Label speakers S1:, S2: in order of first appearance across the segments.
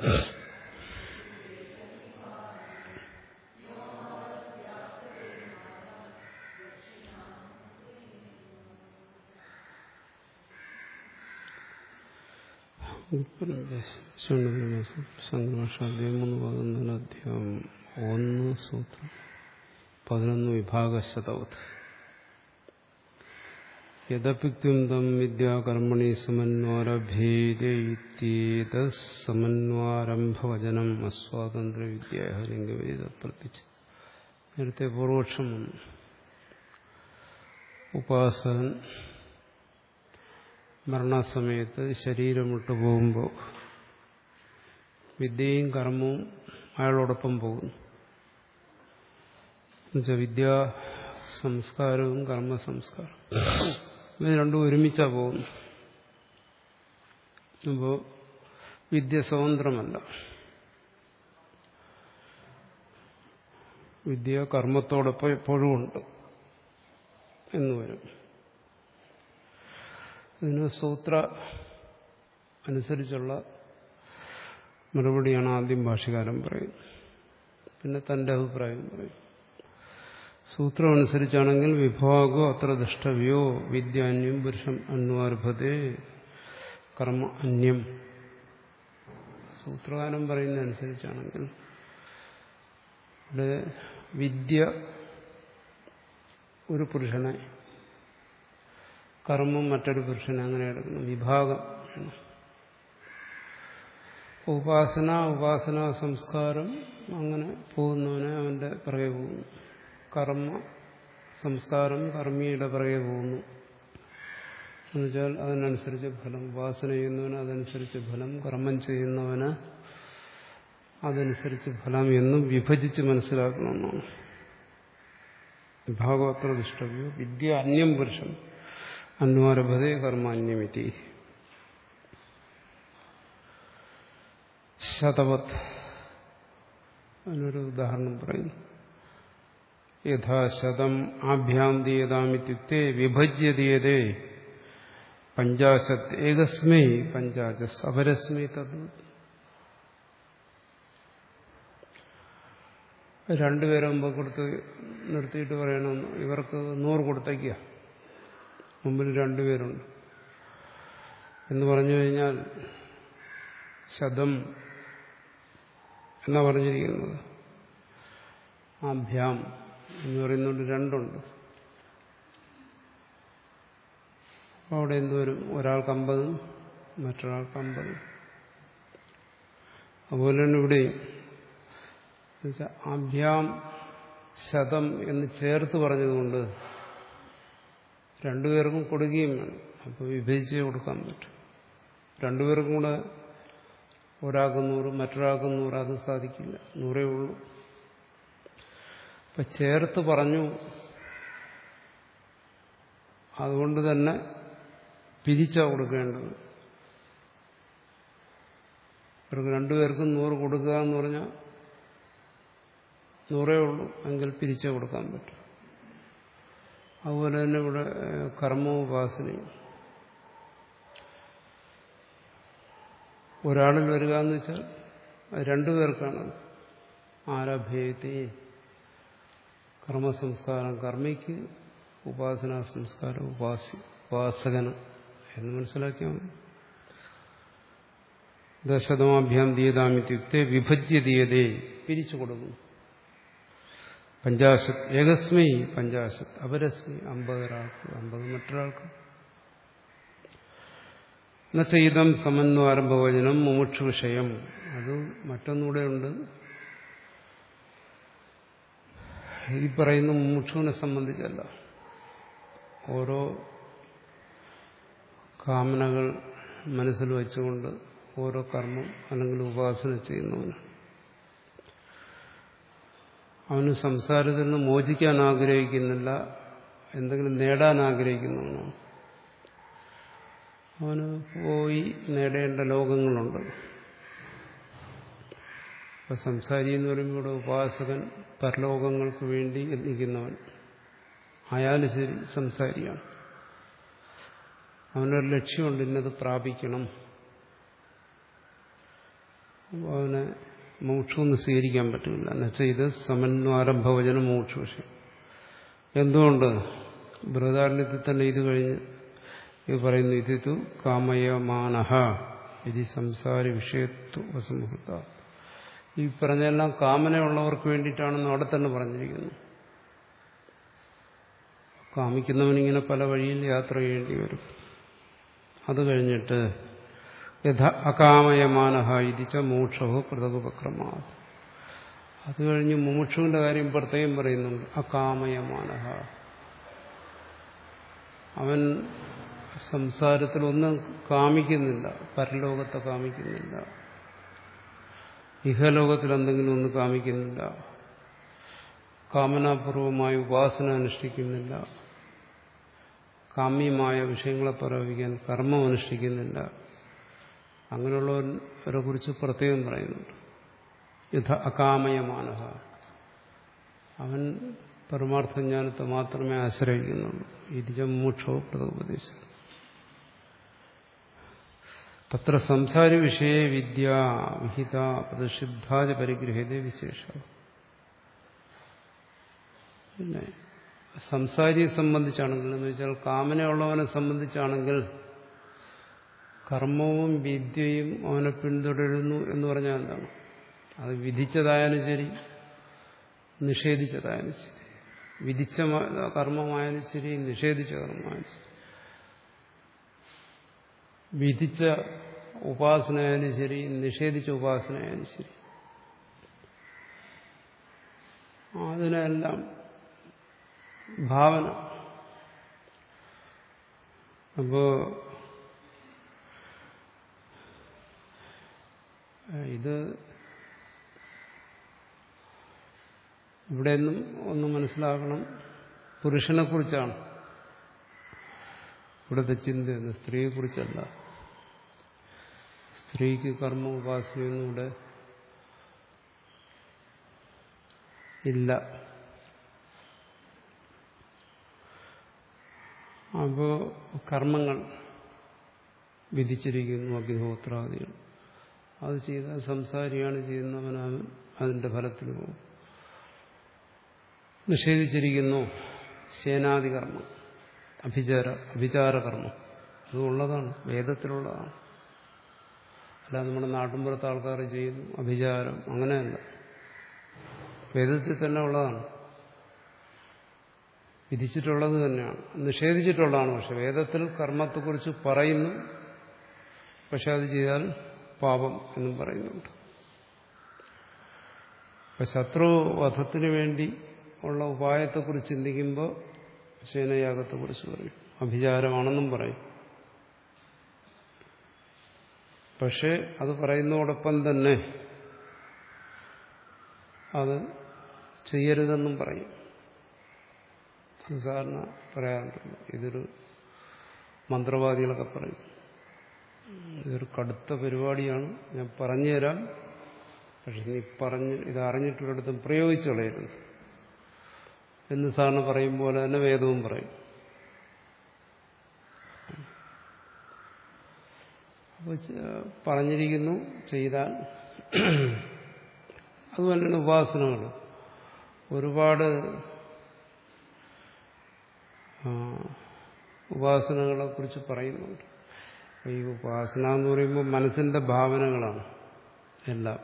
S1: സംഘർഷാധ്യായം മൂന്ന് പതിനൊന്നിന് അധ്യായം ഒന്ന് സൂത്രം പതിനൊന്ന് വിഭാഗശതവത് യഥപിക്തും തം വിദ്യാകർമ്മണി സമന്വാരഭേദയുത്യേത സമന്വാരംഭവചനം അസ്വാതന്ത്ര്യ വിദ്യ ലിംഗവേദ പ്രത്യേകിച്ച് നേരത്തെ പൂർവക്ഷം വന്നു ഉപാസകൻ മരണസമയത്ത് ശരീരം വിട്ടു പോകുമ്പോൾ വിദ്യയും കർമ്മവും അയാളോടൊപ്പം പോകുന്നു എന്നുവെച്ചാൽ വിദ്യാ സംസ്കാരവും കർമ്മ സംസ്കാരവും ഇത് രണ്ടും ഒരുമിച്ചാ പോകുന്നു അപ്പോൾ വിദ്യ സ്വതന്ത്രമല്ല വിദ്യ കർമ്മത്തോടൊപ്പം എപ്പോഴും ഉണ്ട് എന്ന് വരും ഇതിന് സൂത്ര അനുസരിച്ചുള്ള മറുപടിയാണ് ആദ്യം ഭാഷകാരൻ പറയുന്നത് പിന്നെ തന്റെ അഭിപ്രായം പറയും സൂത്രം അനുസരിച്ചാണെങ്കിൽ വിഭാഗോ അത്ര ദൃഷ്ടവ്യോ വിദ്യാന്യം പുരുഷം അന്വാർഭത്തെ കർമ്മ അന്യം സൂത്രകാരൻ പറയുന്ന അനുസരിച്ചാണെങ്കിൽ ഇവിടെ വിദ്യ ഒരു പുരുഷനെ കർമ്മം മറ്റൊരു പുരുഷനെ അങ്ങനെ എടുക്കണം വിഭാഗം ഉപാസന ഉപാസന സംസ്കാരം അങ്ങനെ പോകുന്നവനെ അവന്റെ പിറകെ പോകുന്നു കർമ്മ സംസ്കാരം കർമ്മിയുടെ പിറകെ പോകുന്നു എന്നുവെച്ചാൽ അതിനനുസരിച്ച് ഫലം ഉപാസന ചെയ്യുന്നവന് അതനുസരിച്ച് ഫലം കർമ്മം ചെയ്യുന്നവന് അതനുസരിച്ച് ഫലം എന്നും വിഭജിച്ച് മനസ്സിലാക്കണമെന്നാണ് വിഭാഗോത്ര ദുഷ്ടവ്യോ വിദ്യ അന്യം പുരുഷൻ അന്വാരഭതേ കർമാന്യമിതി ശതവത് അതിനൊരു ഉദാഹരണം പറയുന്നു യഥാശതം ആഭ്യാം ദീയതാമിത്യുക്തെ വിഭജ്യതീയതേ പഞ്ചാശത് ഏകസ്മൈ പഞ്ചാശസ് അപരസ്മൈ തത് രണ്ടുപേരെ മുമ്പ് കൊടുത്ത് നിർത്തിയിട്ട് പറയണം ഇവർക്ക് നൂറ് കൊടുത്തേക്കുക മുമ്പിൽ രണ്ടുപേരുണ്ട് എന്ന് പറഞ്ഞു കഴിഞ്ഞാൽ ശതം എന്നാ പറഞ്ഞിരിക്കുന്നത് ആഭ്യാം എന്ന് പറയുന്നുണ്ട് രണ്ടുണ്ട് അപ്പോൾ അവിടെ എന്തുവരും ഒരാൾക്ക് അമ്പതും മറ്റൊരാൾക്ക് അമ്പതും അതുപോലെ തന്നെ ഇവിടെയും ആഭ്യാം ശതം എന്ന് ചേർത്ത് പറഞ്ഞതുകൊണ്ട് രണ്ടുപേർക്കും കൊടുക്കുകയും വേണം അപ്പോൾ വിഭജിച്ചേ കൊടുക്കാൻ പറ്റും രണ്ടുപേർക്കും കൂടെ ഒരാൾക്ക് നൂറ് മറ്റൊരാൾക്ക് നൂറ് അത് സാധിക്കില്ല നൂറേ ഉള്ളൂ അപ്പൊ ചേർത്ത് പറഞ്ഞു അതുകൊണ്ട് തന്നെ പിരിച്ചാ കൊടുക്കേണ്ടത് ഇവർക്ക് രണ്ടുപേർക്കും നൂറ് കൊടുക്കുക എന്ന് പറഞ്ഞാൽ നൂറേ ഉള്ളൂ എങ്കിൽ പിരിച്ചേ കൊടുക്കാൻ പറ്റും അതുപോലെ തന്നെ ഇവിടെ കർമ്മോപാസനയും ഒരാളിൽ വരിക എന്ന് വെച്ചാൽ രണ്ടുപേർക്കാണ് ആരഭേയത്തെ കർമ്മസംസ്കാരം കർമ്മിക്ക് ഉപാസനാ സംസ്കാരം ഉപാസി ഉപാസകന് എന്ന് മനസ്സിലാക്കിയാൽ മതി ദശതമാഭ്യാം ദീയതാമിത്യുക്തെ വിഭജ്യ ദീയതേ പിരിച്ചു കൊടുക്കുന്നു പഞ്ചാശത് ഏകസ്മൈ പഞ്ചാശത് അപരസ്മി അമ്പത് ഒരാൾക്ക് അമ്പത് മറ്റൊരാൾക്ക് എന്നുവെച്ചാൽ സമന്വാരംഭവചനം മുമുക്ഷു വിഷയം അത് മറ്റൊന്നുകൂടെ ഉണ്ട് ഈ പറയുന്ന മുമുക്ഷുവിനെ സംബന്ധിച്ചല്ല ഓരോ കാമനകൾ മനസ്സിൽ വെച്ചുകൊണ്ട് ഓരോ കർമ്മം അല്ലെങ്കിൽ ഉപാസന ചെയ്യുന്നവന് അവന് സംസാരത്തിൽ നിന്ന് മോചിക്കാൻ ആഗ്രഹിക്കുന്നില്ല എന്തെങ്കിലും നേടാൻ ആഗ്രഹിക്കുന്നവനാണ് അവന് പോയി നേടേണ്ട ലോകങ്ങളുണ്ട് ഇപ്പൊ സംസാരി എന്ന് പറയുമ്പോൾ ഇവിടെ ഉപാസകൻ പരലോകങ്ങൾക്ക് വേണ്ടി നിൽക്കുന്നവൻ ആയാലും ശരി സംസാരിയാണ് അവനൊരു ലക്ഷ്യമുണ്ട് ഇന്നത് പ്രാപിക്കണം അപ്പോൾ അവനെ മോക്ഷമൊന്നും സ്വീകരിക്കാൻ പറ്റില്ല എന്നുവെച്ചാൽ ഇത് സമന്വാരംഭവചന മോക്ഷ വിഷയം എന്തുകൊണ്ട് ബൃഹദാരണ്യത്തിൽ തന്നെ ഇത് കഴിഞ്ഞ് ഇത് പറയുന്നു ഇതിത്തു കാമയമാനഹ ഇത് സംസാര വിഷയത്വ ഉപസംഹൃത ഈ പറഞ്ഞെല്ലാം കാമനയുള്ളവർക്ക് വേണ്ടിയിട്ടാണെന്ന് അവിടെ തന്നെ പറഞ്ഞിരിക്കുന്നു കാമിക്കുന്നവനിങ്ങനെ പല വഴിയിൽ യാത്ര ചെയ്യേണ്ടി വരും അത് കഴിഞ്ഞിട്ട് യഥ അകാമയമാനഹ ഇതിച്ച മോക്ഷവും പൃഥകുപക്രമാ അത് കഴിഞ്ഞ് മുമുക്ഷുവിന്റെ കാര്യം പ്രത്യേകം പറയുന്നുണ്ട് അകാമയമാനഹ അവൻ സംസാരത്തിൽ ഒന്നും കാമിക്കുന്നില്ല പരലോകത്തെ കാമിക്കുന്നില്ല ഇഹലോകത്തിൽ എന്തെങ്കിലും ഒന്നും കാമിക്കുന്നില്ല കാമനാപൂർവമായ ഉപാസന അനുഷ്ഠിക്കുന്നില്ല കാമ്യമായ വിഷയങ്ങളെ പ്രയോഗിക്കാൻ കർമ്മം അനുഷ്ഠിക്കുന്നില്ല അങ്ങനെയുള്ളവരെ കുറിച്ച് പ്രത്യേകം പറയുന്നുണ്ട് യഥ അകാമയമാനഹ അവൻ പരമാർത്ഥ ജ്ഞാനത്തെ മാത്രമേ ആശ്രയിക്കുന്നുള്ളൂ ഇതിജ മോക്ഷോ പ്രതോപദേശം തത്ര സംസാരി വിഷയ വിദ്യ വിഹിത പ്രതിഷിദ്ധാജ പരിഗ്രഹീത വിശേഷ പിന്നെ സംസാരിയെ സംബന്ധിച്ചാണെങ്കിൽ എന്ന് വെച്ചാൽ കാമനയുള്ളവനെ സംബന്ധിച്ചാണെങ്കിൽ കർമ്മവും വിദ്യയും അവനെ പിന്തുടരുന്നു എന്ന് പറഞ്ഞാൽ എന്താണ് അത് വിധിച്ചതായാലും ശരി നിഷേധിച്ചതായാലും ശരി വിധിച്ച കർമ്മമായാലും ശരി നിഷേധിച്ച കർമ്മമായാലും ശരി വിധിച്ച ഉപാസനയായാലും ശരി നിഷേധിച്ച ഉപാസനയായാലും ശരി അതിനെല്ലാം ഭാവന അപ്പോ ഇത് ഇവിടെ നിന്നും ഒന്ന് മനസ്സിലാക്കണം പുരുഷനെ കുറിച്ചാണ് ഇവിടുത്തെ ചിന്ത സ്ത്രീയെക്കുറിച്ചല്ല സ്ത്രീക്ക് കർമ്മ ഉപാസനയൊന്നും ഇവിടെ ഇല്ല അപ്പോ കർമ്മങ്ങൾ വിധിച്ചിരിക്കുന്നു അഗ്നിഹോത്രാദികൾ അത് ചെയ്താൽ സംസാരിയാണ് ചെയ്യുന്നവനവൻ അതിന്റെ ഫലത്തിന് പോകും നിഷേധിച്ചിരിക്കുന്നു സേനാദികർമ്മം അഭിചാര അഭിചാരകർമ്മം അത് ഉള്ളതാണ് വേദത്തിലുള്ളതാണ് അല്ല നമ്മുടെ നാട്ടിൻപുറത്ത് ആൾക്കാർ ചെയ്യുന്നു അഭിചാരം അങ്ങനെയല്ല വേദത്തിൽ തന്നെ ഉള്ളതാണ് വിധിച്ചിട്ടുള്ളത് തന്നെയാണ് നിഷേധിച്ചിട്ടുള്ളതാണ് പക്ഷെ വേദത്തിൽ കർമ്മത്തെക്കുറിച്ച് പറയുന്നു പക്ഷെ അത് ചെയ്താൽ പാപം എന്നും പറയുന്നുണ്ട് അപ്പൊ ശത്രുവധത്തിന് വേണ്ടി ഉള്ള ഉപായത്തെക്കുറിച്ച് ചിന്തിക്കുമ്പോൾ സേനയാഗത്തെക്കുറിച്ച് പറയും അഭിചാരമാണെന്നും പറയും പക്ഷേ അത് പറയുന്നതോടൊപ്പം തന്നെ അത് ചെയ്യരുതെന്നും പറയും അത് സാധാരണ പറയാറുണ്ട് ഇതൊരു മന്ത്രവാദികളൊക്കെ പറയും ഇതൊരു കടുത്ത പരിപാടിയാണ് ഞാൻ പറഞ്ഞുതരാം പക്ഷെ നീ പറഞ്ഞ് ഇത് അറിഞ്ഞിട്ടുള്ളിടത്തും പ്രയോഗിച്ചു കളയരുത് എന്ന് സാറിന് പറയും പോലെ തന്നെ വേദവും പറയും അപ്പോൾ പറഞ്ഞിരിക്കുന്നു ചെയ്താൽ അതുപോലെയാണ് ഉപാസനകൾ ഒരുപാട് ഉപാസനകളെ കുറിച്ച് പറയുന്നുണ്ട് ഈ ഉപാസന എന്ന് പറയുമ്പോൾ മനസ്സിന്റെ ഭാവനകളാണ് എല്ലാം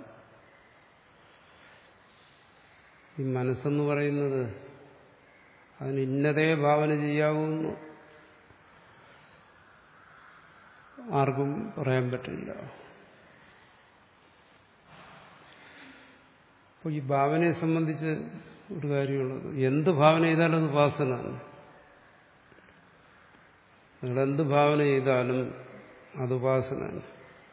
S1: ഈ മനസ്സെന്ന് പറയുന്നത് അതിന് ഇന്നതേ ഭാവന ചെയ്യാവുന്നു ആർക്കും പറയാൻ പറ്റില്ല അപ്പോൾ ഈ ഭാവനയെ സംബന്ധിച്ച് ഒരു കാര്യമുള്ളത് എന്ത് ഭാവന ചെയ്താലും അത് ഉപാസനയാണ് നിങ്ങൾ എന്ത് ഭാവന ചെയ്താലും അത് ഉപാസനയാണ്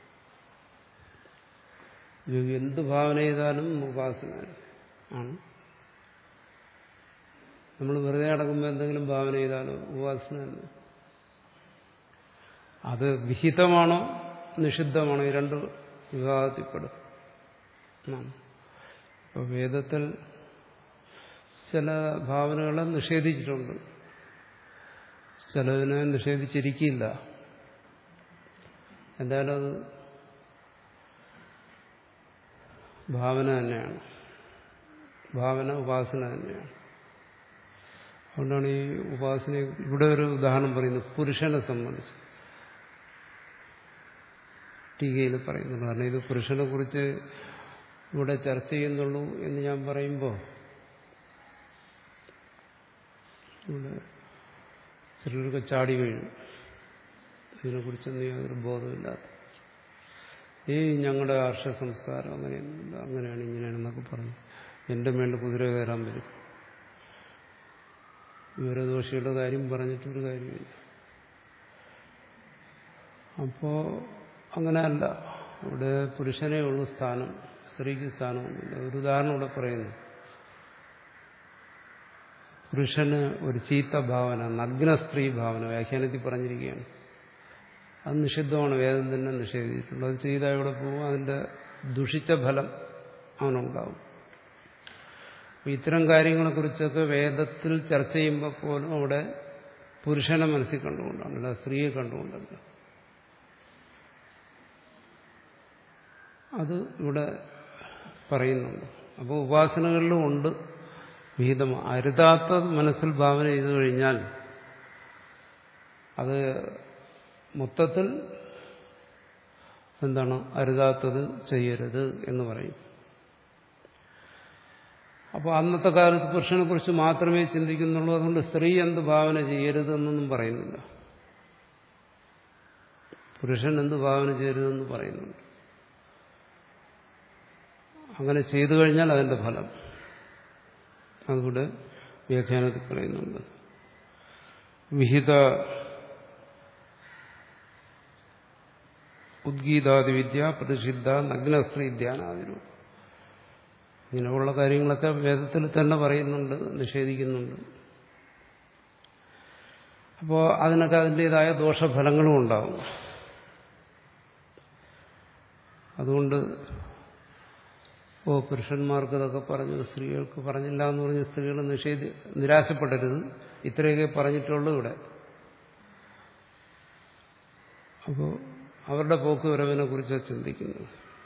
S1: എന്ത് ഭാവന ചെയ്താലും ഉപാസന ആണ് നമ്മൾ വെറുതെ നടക്കുമ്പോൾ എന്തെങ്കിലും ഭാവന ചെയ്താലോ ഉപാസന തന്നെ അത് വിഹിതമാണോ നിഷിദ്ധമാണോ ഈ രണ്ട് വിഭാഗത്തിൽപ്പെടും ഇപ്പോൾ വേദത്തിൽ ചില ഭാവനകളെ നിഷേധിച്ചിട്ടുണ്ട് ചിലതിനെ നിഷേധിച്ചിരിക്കില്ല എന്തായാലും അത് ഭാവന തന്നെയാണ് ഭാവന ഉപാസന തന്നെയാണ് അതുകൊണ്ടാണ് ഈ ഉപാസനയെ ഇവിടെ ഒരു ഉദാഹരണം പറയുന്നത് പുരുഷനെ സംബന്ധിച്ച് ടീകയിൽ പറയുന്നുണ്ട് കാരണം ഇത് പുരുഷനെ കുറിച്ച് ഇവിടെ ചർച്ച ചെയ്യുന്നുള്ളൂ എന്ന് ഞാൻ പറയുമ്പോൾ ഇവിടെ ചിലർക്ക് ചാടി വീഴും ഇതിനെക്കുറിച്ചൊന്നും യാതൊരു ബോധമില്ലാത്ത ഈ ഞങ്ങളുടെ ആർഷ സംസ്കാരം അങ്ങനെയൊന്നുമില്ല അങ്ങനെയാണ് ഇങ്ങനെയാണെന്നൊക്കെ പറഞ്ഞു എൻ്റെ മേളിൽ കുതിര കയറാൻ വരും വിവരദോഷിയുടെ കാര്യം പറഞ്ഞിട്ടൊരു കാര്യമില്ല അപ്പോ അങ്ങനെയല്ല ഇവിടെ പുരുഷനേ ഉള്ളൂ സ്ഥാനം സ്ത്രീക്ക് സ്ഥാനമൊന്നുമില്ല ഒരു ഉദാഹരണം ഇവിടെ പറയുന്നു പുരുഷന് ഒരു ചീത്ത ഭാവന നഗ്ന സ്ത്രീ ഭാവന വ്യാഖ്യാനത്തിൽ പറഞ്ഞിരിക്കുകയാണ് അത് നിഷിദ്ധമാണ് വേദം തന്നെ നിഷേധിച്ചിട്ടുണ്ട് അത് ചെയ്താൽ ഇവിടെ പോകും അതിന്റെ ദുഷിച്ച ഫലം അവനുണ്ടാവും അപ്പൊ ഇത്തരം കാര്യങ്ങളെക്കുറിച്ചൊക്കെ വേദത്തിൽ ചർച്ച ചെയ്യുമ്പോൾ പോലും അവിടെ പുരുഷനെ മനസ്സിൽ കണ്ടുകൊണ്ടാണ് അല്ല സ്ത്രീയെ കണ്ടുകൊണ്ടല്ല അത് ഇവിടെ പറയുന്നുണ്ട് അപ്പോൾ ഉപാസനകളിലും ഉണ്ട് വിഹിതം അരുതാത്ത മനസ്സിൽ ഭാവന ചെയ്തു കഴിഞ്ഞാൽ അത് മൊത്തത്തിൽ എന്താണ് അരുതാത്തത് ചെയ്യരുത് എന്ന് പറയും അപ്പോൾ അന്നത്തെ കാലത്ത് പുരുഷനെ കുറിച്ച് മാത്രമേ ചിന്തിക്കുന്നുള്ളൂ അതുകൊണ്ട് സ്ത്രീ എന്ത് ഭാവന ചെയ്യരുതെന്നൊന്നും പറയുന്നില്ല പുരുഷൻ എന്ത് ഭാവന ചെയ്യരുതെന്ന് പറയുന്നുണ്ട് അങ്ങനെ ചെയ്തു കഴിഞ്ഞാൽ അതിന്റെ ഫലം അതുകൂടെ വ്യാഖ്യാനത്തിൽ പറയുന്നുണ്ട് വിഹിത ഉദ്ഗീതാദി വിദ്യ പ്രതിഷിദ്ധ നഗ്നസ്ത്രീ ധ്യാനാദിരൂപം ഇങ്ങനെയുള്ള കാര്യങ്ങളൊക്കെ വേദത്തിൽ തന്നെ പറയുന്നുണ്ട് നിഷേധിക്കുന്നുണ്ട് അപ്പോൾ അതിനൊക്കെ അതിൻ്റെതായ ദോഷഫലങ്ങളും ഉണ്ടാവും അതുകൊണ്ട് ഓ പുരുഷന്മാർക്ക് ഇതൊക്കെ പറഞ്ഞു സ്ത്രീകൾക്ക് പറഞ്ഞില്ല എന്ന് പറഞ്ഞ് സ്ത്രീകൾ നിഷേധി നിരാശപ്പെടരുത് ഇത്രയൊക്കെ പറഞ്ഞിട്ടുള്ളൂ ഇവിടെ അപ്പോൾ അവരുടെ പോക്ക് വരവിനെ കുറിച്ച് ചിന്തിക്കുന്നു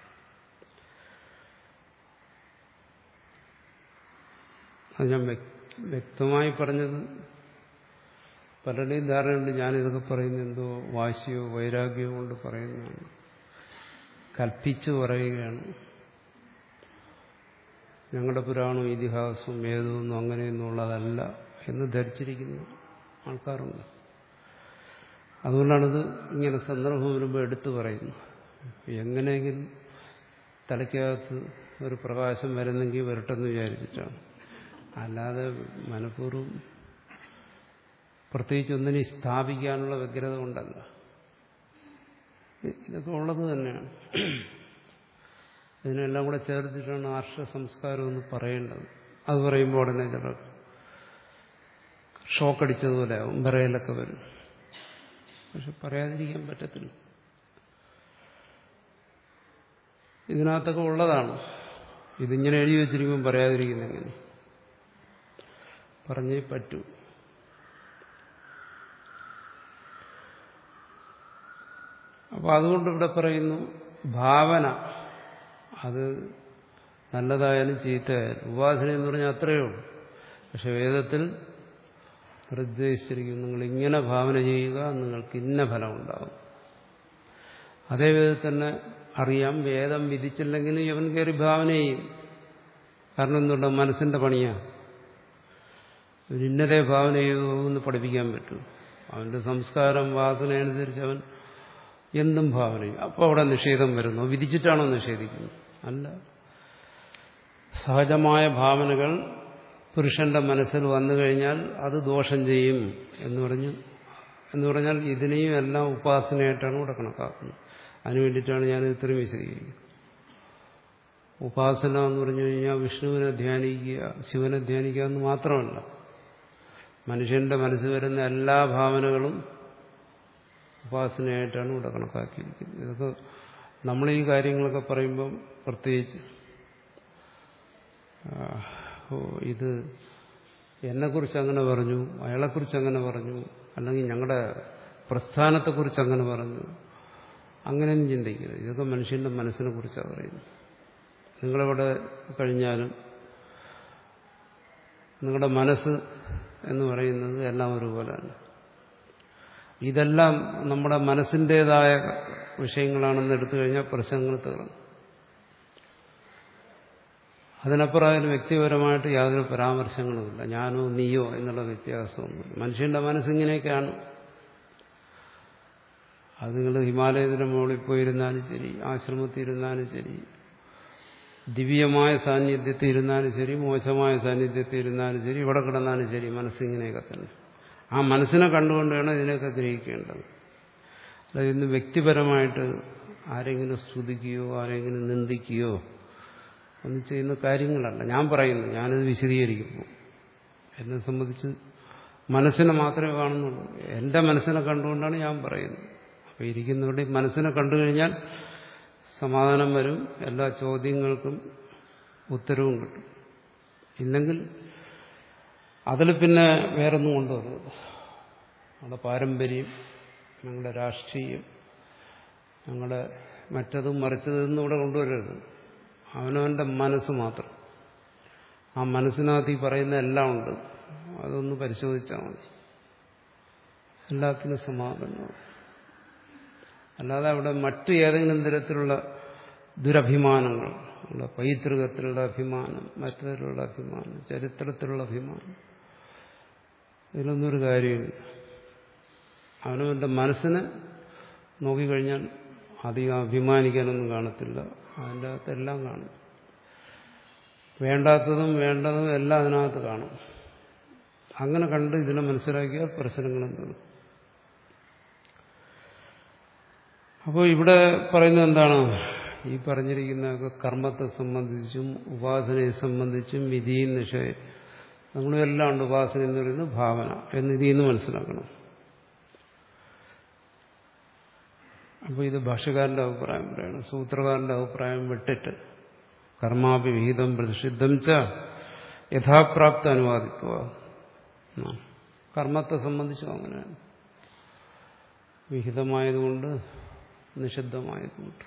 S1: അത് ഞാൻ വ്യക്തമായി പറഞ്ഞത് പലരുടെയും ധാരണയുണ്ട് ഞാനിതൊക്കെ പറയുന്നത് എന്തോ വാശിയോ വൈരാഗ്യമോ കൊണ്ട് പറയുന്നതാണ് കൽപ്പിച്ചു പറയുകയാണ് ഞങ്ങളുടെ പുരാണവും ഇതിഹാസവും വേദമൊന്നും അങ്ങനെയൊന്നുള്ളതല്ല എന്ന് ധരിച്ചിരിക്കുന്ന ആൾക്കാരുണ്ട് അതുകൊണ്ടാണിത് ഇങ്ങനെ സന്ദർഭം വരുമ്പോൾ എടുത്തു പറയുന്നു എങ്ങനെയെങ്കിലും തലയ്ക്കകത്ത് ഒരു പ്രകാശം വരുന്നെങ്കിൽ വരട്ടെന്ന് വിചാരിച്ചിട്ടാണ് അല്ലാതെ മനഃപൂർവ്വം പ്രത്യേകിച്ച് ഒന്നിനെ സ്ഥാപിക്കാനുള്ള വ്യഗ്രത കൊണ്ടല്ല ഇതൊക്കെ ഉള്ളത് തന്നെയാണ് ഇതിനെല്ലാം കൂടെ ചേർത്തിട്ടാണ് ആർഷ സംസ്കാരം എന്ന് പറയേണ്ടത് അത് പറയുമ്പോൾ ഉടനെ ചിലർ ഷോക്കടിച്ചതുപോലെ ആവും വിറയലൊക്കെ വരും പക്ഷെ പറയാതിരിക്കാൻ പറ്റത്തില്ല ഇതിനകത്തൊക്കെ ഉള്ളതാണ് ഇതിങ്ങനെ എഴുതി വെച്ചിരിക്കുമ്പോൾ പറയാതിരിക്കുന്ന എങ്ങനെ പറഞ്ഞേ പറ്റൂ അപ്പോൾ അതുകൊണ്ട് ഇവിടെ പറയുന്നു ഭാവന അത് നല്ലതായാലും ചീത്തയായാലും ഉപാസന എന്ന് പറഞ്ഞാൽ അത്രയേ ഉള്ളൂ പക്ഷെ വേദത്തിൽ നിർദ്ദേശിച്ചിരിക്കും നിങ്ങൾ ഇങ്ങനെ ഭാവന ചെയ്യുക നിങ്ങൾക്ക് ഇന്ന ഫലം ഉണ്ടാകും അതേ വിധത്തിൽ തന്നെ അറിയാം വേദം വിധിച്ചില്ലെങ്കിലും ഇവൻ കയറി ഭാവന ചെയ്യും കാരണം എന്തുകൊണ്ട് മനസ്സിന്റെ പണിയാണ് ഇന്നതേ ഭാവന ചെയ്തു എന്ന് പഠിപ്പിക്കാൻ പറ്റൂ അവന്റെ സംസ്കാരം വാസന അനുസരിച്ച് അവൻ എന്തും ഭാവന ചെയ്യും അപ്പോൾ അവിടെ നിഷേധം വരുന്നു വിധിച്ചിട്ടാണോ നിഷേധിക്കുന്നത് അല്ല സഹജമായ ഭാവനകൾ പുരുഷന്റെ മനസ്സിൽ വന്നു കഴിഞ്ഞാൽ അത് ദോഷം ചെയ്യും എന്ന് പറഞ്ഞു എന്ന് പറഞ്ഞാൽ ഇതിനെയും എല്ലാം ഉപാസനയായിട്ടാണ് ഇവിടെ കണക്കാക്കുന്നത് അതിനു വേണ്ടിയിട്ടാണ് ഞാൻ ഇത്രയും വിശദീകരിക്കുന്നത് ഉപാസന എന്ന് പറഞ്ഞു കഴിഞ്ഞാൽ വിഷ്ണുവിനെ ധ്യാനിക്കുക ശിവനെ ധ്യാനിക്കുക എന്ന് മാത്രമല്ല മനുഷ്യന്റെ മനസ്സിൽ വരുന്ന എല്ലാ ഭാവനകളും ഉപാസനയായിട്ടാണ് ഇവിടെ കണക്കാക്കിയിരിക്കുന്നത് ഇതൊക്കെ നമ്മൾ ഈ കാര്യങ്ങളൊക്കെ പറയുമ്പം പ്രത്യേകിച്ച് ഓ ഇത് എന്നെക്കുറിച്ച് അങ്ങനെ പറഞ്ഞു അയാളെക്കുറിച്ച് അങ്ങനെ പറഞ്ഞു അല്ലെങ്കിൽ ഞങ്ങളുടെ പ്രസ്ഥാനത്തെക്കുറിച്ച് അങ്ങനെ പറഞ്ഞു അങ്ങനെയൊന്നും ചിന്തിക്കരുത് ഇതൊക്കെ മനുഷ്യന്റെ മനസ്സിനെ കുറിച്ചാണ് പറയുന്നത് നിങ്ങളെവിടെ കഴിഞ്ഞാലും നിങ്ങളുടെ മനസ്സ് എന്ന് പറയുന്നത് എല്ലാം ഒരുപോലെയാണ് ഇതെല്ലാം നമ്മുടെ മനസ്സിൻ്റെതായ വിഷയങ്ങളാണെന്ന് എടുത്തു കഴിഞ്ഞാൽ പ്രശ്നങ്ങൾ തീർന്നു അതിനപ്പുറം അതിന് വ്യക്തിപരമായിട്ട് യാതൊരു പരാമർശങ്ങളുമില്ല ഞാനോ നീയോ എന്നുള്ള വ്യത്യാസമൊന്നും മനുഷ്യന്റെ മനസ്സിങ്ങനെയൊക്കെയാണ് അത് നിങ്ങൾ ഹിമാലയത്തിന് മുകളിൽ പോയിരുന്നാലും ശരി ആശ്രമത്തിൽ ഇരുന്നാലും ശരി ദിവ്യമായ സാന്നിധ്യത്തിൽ ഇരുന്നാലും ശരി മോശമായ സാന്നിധ്യത്തിൽ ഇരുന്നാലും ശരി ഇവിടെ കിടന്നാലും ശരി മനസ്സിങ്ങനെയൊക്കെ തന്നെ ആ മനസ്സിനെ കണ്ടുകൊണ്ട് വേണം ഇതിനെയൊക്കെ ഗ്രഹിക്കേണ്ടത് അല്ല ഇന്ന് വ്യക്തിപരമായിട്ട് ആരെങ്കിലും സ്തുതിക്കുകയോ ആരെങ്കിലും നിന്ദിക്കുകയോ ഒന്നും ചെയ്യുന്ന കാര്യങ്ങളല്ല ഞാൻ പറയുന്നു ഞാനത് വിശദീകരിക്കുമ്പോൾ എന്നെ സംബന്ധിച്ച് മനസ്സിനെ മാത്രമേ കാണുന്നുള്ളൂ എൻ്റെ മനസ്സിനെ കണ്ടുകൊണ്ടാണ് ഞാൻ പറയുന്നത് അപ്പോൾ ഇരിക്കുന്നവരുടെ മനസ്സിനെ കണ്ടു കഴിഞ്ഞാൽ സമാധാനം വരും എല്ലാ ചോദ്യങ്ങൾക്കും ഉത്തരവും കിട്ടും ഇല്ലെങ്കിൽ അതിൽ പിന്നെ വേറൊന്നും കൊണ്ടുവരുന്നത് നമ്മുടെ പാരമ്പര്യം ഞങ്ങളുടെ രാഷ്ട്രീയം ഞങ്ങളുടെ മറ്റതും മറിച്ചതെന്നും ഇവിടെ കൊണ്ടുവരരുത് അവനവൻ്റെ മനസ്സ് മാത്രം ആ മനസ്സിനകത്ത് ഈ പറയുന്ന എല്ലാം ഉണ്ട് അതൊന്ന് പരിശോധിച്ചാൽ മതി എല്ലാത്തിനും സമാധാനമാണ് അല്ലാതെ അവിടെ മറ്റു ഏതെങ്കിലും തരത്തിലുള്ള ദുരഭിമാനങ്ങൾ ഉള്ള പൈതൃകത്തിലുള്ള അഭിമാനം മറ്റതിലുള്ള അഭിമാനം ചരിത്രത്തിലുള്ള അഭിമാനം ഇതിലൊന്നും ഒരു കാര്യമില്ല അവനവൻ്റെ മനസ്സിനെ നോക്കിക്കഴിഞ്ഞാൽ അധികം അഭിമാനിക്കാനൊന്നും കാണത്തില്ല അതിൻ്റെ അകത്തെല്ലാം കാണും വേണ്ടാത്തതും വേണ്ടതും എല്ലാം അതിനകത്ത് കാണും അങ്ങനെ കണ്ട് ഇതിനെ മനസ്സിലാക്കിയാൽ പ്രശ്നങ്ങളും തീർന്നു അപ്പോൾ ഇവിടെ പറയുന്നത് എന്താണ് ഈ പറഞ്ഞിരിക്കുന്നതൊക്കെ കർമ്മത്തെ സംബന്ധിച്ചും ഉപാസനയെ സംബന്ധിച്ചും വിധിയും നിഷയം നിങ്ങളും എല്ലാം ഉണ്ട് ഉപാസന എന്ന് പറയുന്നത് ഭാവന എന്ന് ഇതിൽ നിന്ന് മനസ്സിലാക്കണം അപ്പോൾ ഇത് ഭാഷകാരന്റെ അഭിപ്രായം പറയണം സൂത്രകാരന്റെ അഭിപ്രായം വിട്ടിട്ട് കർമാഭിഹിതം പ്രതിഷിദ്ധം ച യഥാപ്രാപ്ത അനുവാദിത്വ കർമ്മത്തെ സംബന്ധിച്ചും അങ്ങനെയാണ് വിഹിതമായതുകൊണ്ട് നിഷിദ്ധമായതുകൊണ്ട്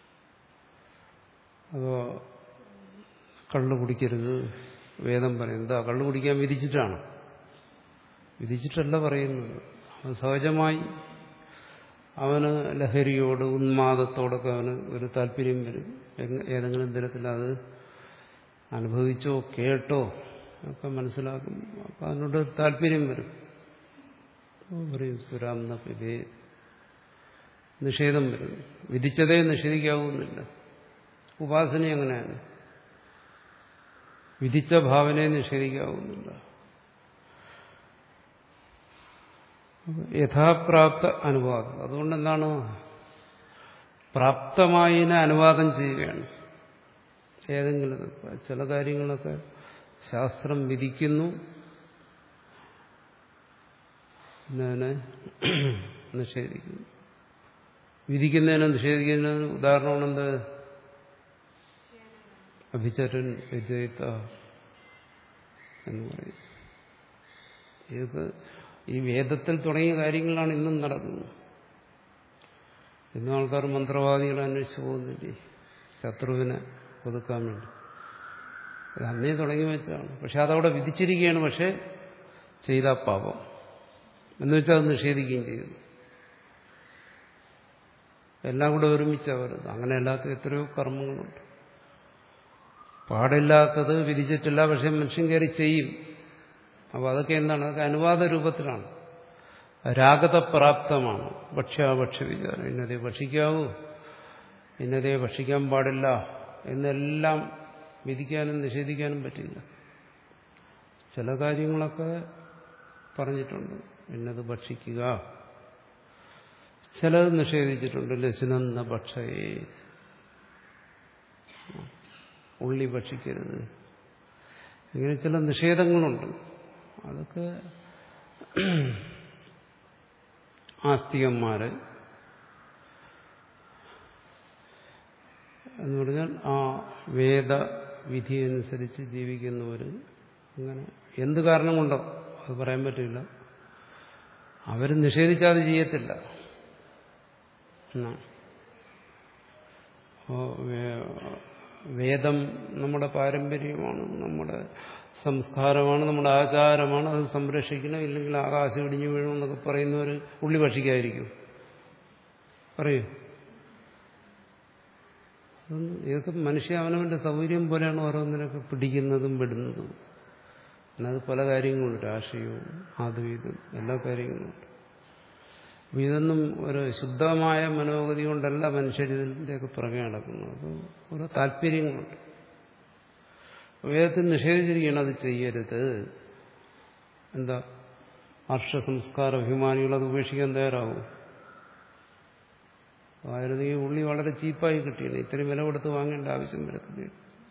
S1: അപ്പോൾ കള്ളു കുടിക്കരുത് വേദം പറയും എന്താ കള്ളു കുടിക്കാൻ വിധിച്ചിട്ടാണ് വിധിച്ചിട്ടല്ല പറയുന്നത് അവൻ സഹജമായി അവന് ലഹരിയോട് ഉന്മാദത്തോടൊക്കെ അവന് ഒരു താല്പര്യം വരും ഏതെങ്കിലും തരത്തിൽ അത് അനുഭവിച്ചോ കേട്ടോ ഒക്കെ മനസ്സിലാക്കും അപ്പം അതിനോട് താല്പര്യം വരും പറയും സുരാംന പിതേ നിഷേധം വരും വിധിച്ചതേ നിഷേധിക്കാവുന്നില്ല ഉപാസന അങ്ങനെയാണ് വിധിച്ച ഭാവനയെ നിഷേധിക്കാവുന്നില്ല യഥാപ്രാപ്ത അനുവാദം അതുകൊണ്ട് എന്താണ് പ്രാപ്തമായതിനെ അനുവാദം ചെയ്യുകയാണ് ഏതെങ്കിലും ചില കാര്യങ്ങളൊക്കെ ശാസ്ത്രം വിധിക്കുന്നു എന്നതിനെ നിഷേധിക്കുന്നു വിധിക്കുന്നതിനെ നിഷേധിക്കുന്നതിന് ഉദാഹരണമാണ് എന്ത് അഭിചരൻ വിജയിത്ത എന്ന് പറയും ഇതൊക്കെ ഈ വേദത്തിൽ തുടങ്ങിയ കാര്യങ്ങളാണ് ഇന്നും നടക്കുന്നത് ഇന്നും ആൾക്കാർ മന്ത്രവാദികളെ അന്വേഷിച്ചു പോകുന്നില്ലേ ശത്രുവിനെ ഒതുക്കാൻ വേണ്ടി അത് അന്നേ തുടങ്ങി വെച്ചാണ് പക്ഷെ അതവിടെ വിധിച്ചിരിക്കുകയാണ് പക്ഷെ ചെയ്ത പാപം എന്ന് വെച്ചാൽ അത് നിഷേധിക്കുകയും ചെയ്തു എല്ലാം കൂടെ ഒരുമിച്ചാണ് വരുന്നത് അങ്ങനെ അല്ലാത്ത എത്രയോ കർമ്മങ്ങളുണ്ട് പാടില്ലാത്തത് വിധിച്ചിട്ടില്ല പക്ഷെ മനുഷ്യൻ കയറി ചെയ്യും അപ്പോൾ അതൊക്കെ എന്താണ് അതൊക്കെ അനുവാദ രൂപത്തിലാണ് രാഗതപ്രാപ്തമാണ് ഭക്ഷ്യാഭക്ഷ്യ വിചാരം ഇന്നതേ ഭക്ഷിക്കാവൂ ഇന്നതേ ഭക്ഷിക്കാൻ പാടില്ല എന്നെല്ലാം വിധിക്കാനും നിഷേധിക്കാനും പറ്റില്ല ചില കാര്യങ്ങളൊക്കെ പറഞ്ഞിട്ടുണ്ട് ഇന്നത് ഭക്ഷിക്കുക ചിലത് നിഷേധിച്ചിട്ടുണ്ട് ലസിനെന്ന ഭക്ഷയെ ഉള്ളി ഭക്ഷിക്കരുത് ഇങ്ങനെ ചില നിഷേധങ്ങളുണ്ട് അതൊക്കെ ആസ്തികന്മാര് എന്ന് പറഞ്ഞാൽ ആ വേദ വിധി അനുസരിച്ച് ജീവിക്കുന്നവർ അങ്ങനെ എന്ത് കാരണം കൊണ്ടോ അത് പറയാൻ പറ്റില്ല അവർ നിഷേധിച്ചാതെ ചെയ്യത്തില്ല എന്നാണ് വേദം നമ്മുടെ പാരമ്പര്യമാണ് നമ്മുടെ സംസ്കാരമാണ് നമ്മുടെ ആചാരമാണ് അത് സംരക്ഷിക്കണം ഇല്ലെങ്കിൽ ആകാശം ഇടിഞ്ഞു വീഴും എന്നൊക്കെ പറയുന്നവർ ഉള്ളി ഭക്ഷിക്കായിരിക്കും പറയൂ അതൊന്നും ഇതൊക്കെ മനുഷ്യ അവനവന്റെ സൗകര്യം പോലെയാണ് ഓരോന്നിനൊക്കെ പിടിക്കുന്നതും വിടുന്നതും അതിനകത്ത് പല കാര്യങ്ങളുണ്ട് രാഷ്ട്രീയവും ആദ്വൈതും എല്ലാ കാര്യങ്ങളുമുണ്ട് അപ്പൊ ഇതൊന്നും ഒരു ശുദ്ധമായ മനോഗതി കൊണ്ടല്ല മനുഷ്യരിതിൻ്റെയൊക്കെ പുറകെ നടക്കുന്നത് അത് ഓരോ താല്പര്യങ്ങളുണ്ട് വേദത്തിൽ നിഷേധിച്ചിരിക്കുകയാണ് അത് ചെയ്യരുത് എന്താ ഹർഷ സംസ്കാര അഭിമാനികൾ അത് ഉപേക്ഷിക്കാൻ തയ്യാറാവും ആയിരുന്നെങ്കിൽ ഉള്ളി വളരെ ചീപ്പായി കിട്ടിയാണ് ഇത്രയും വില കൊടുത്ത് വാങ്ങേണ്ട ആവശ്യം വരത്തില്ല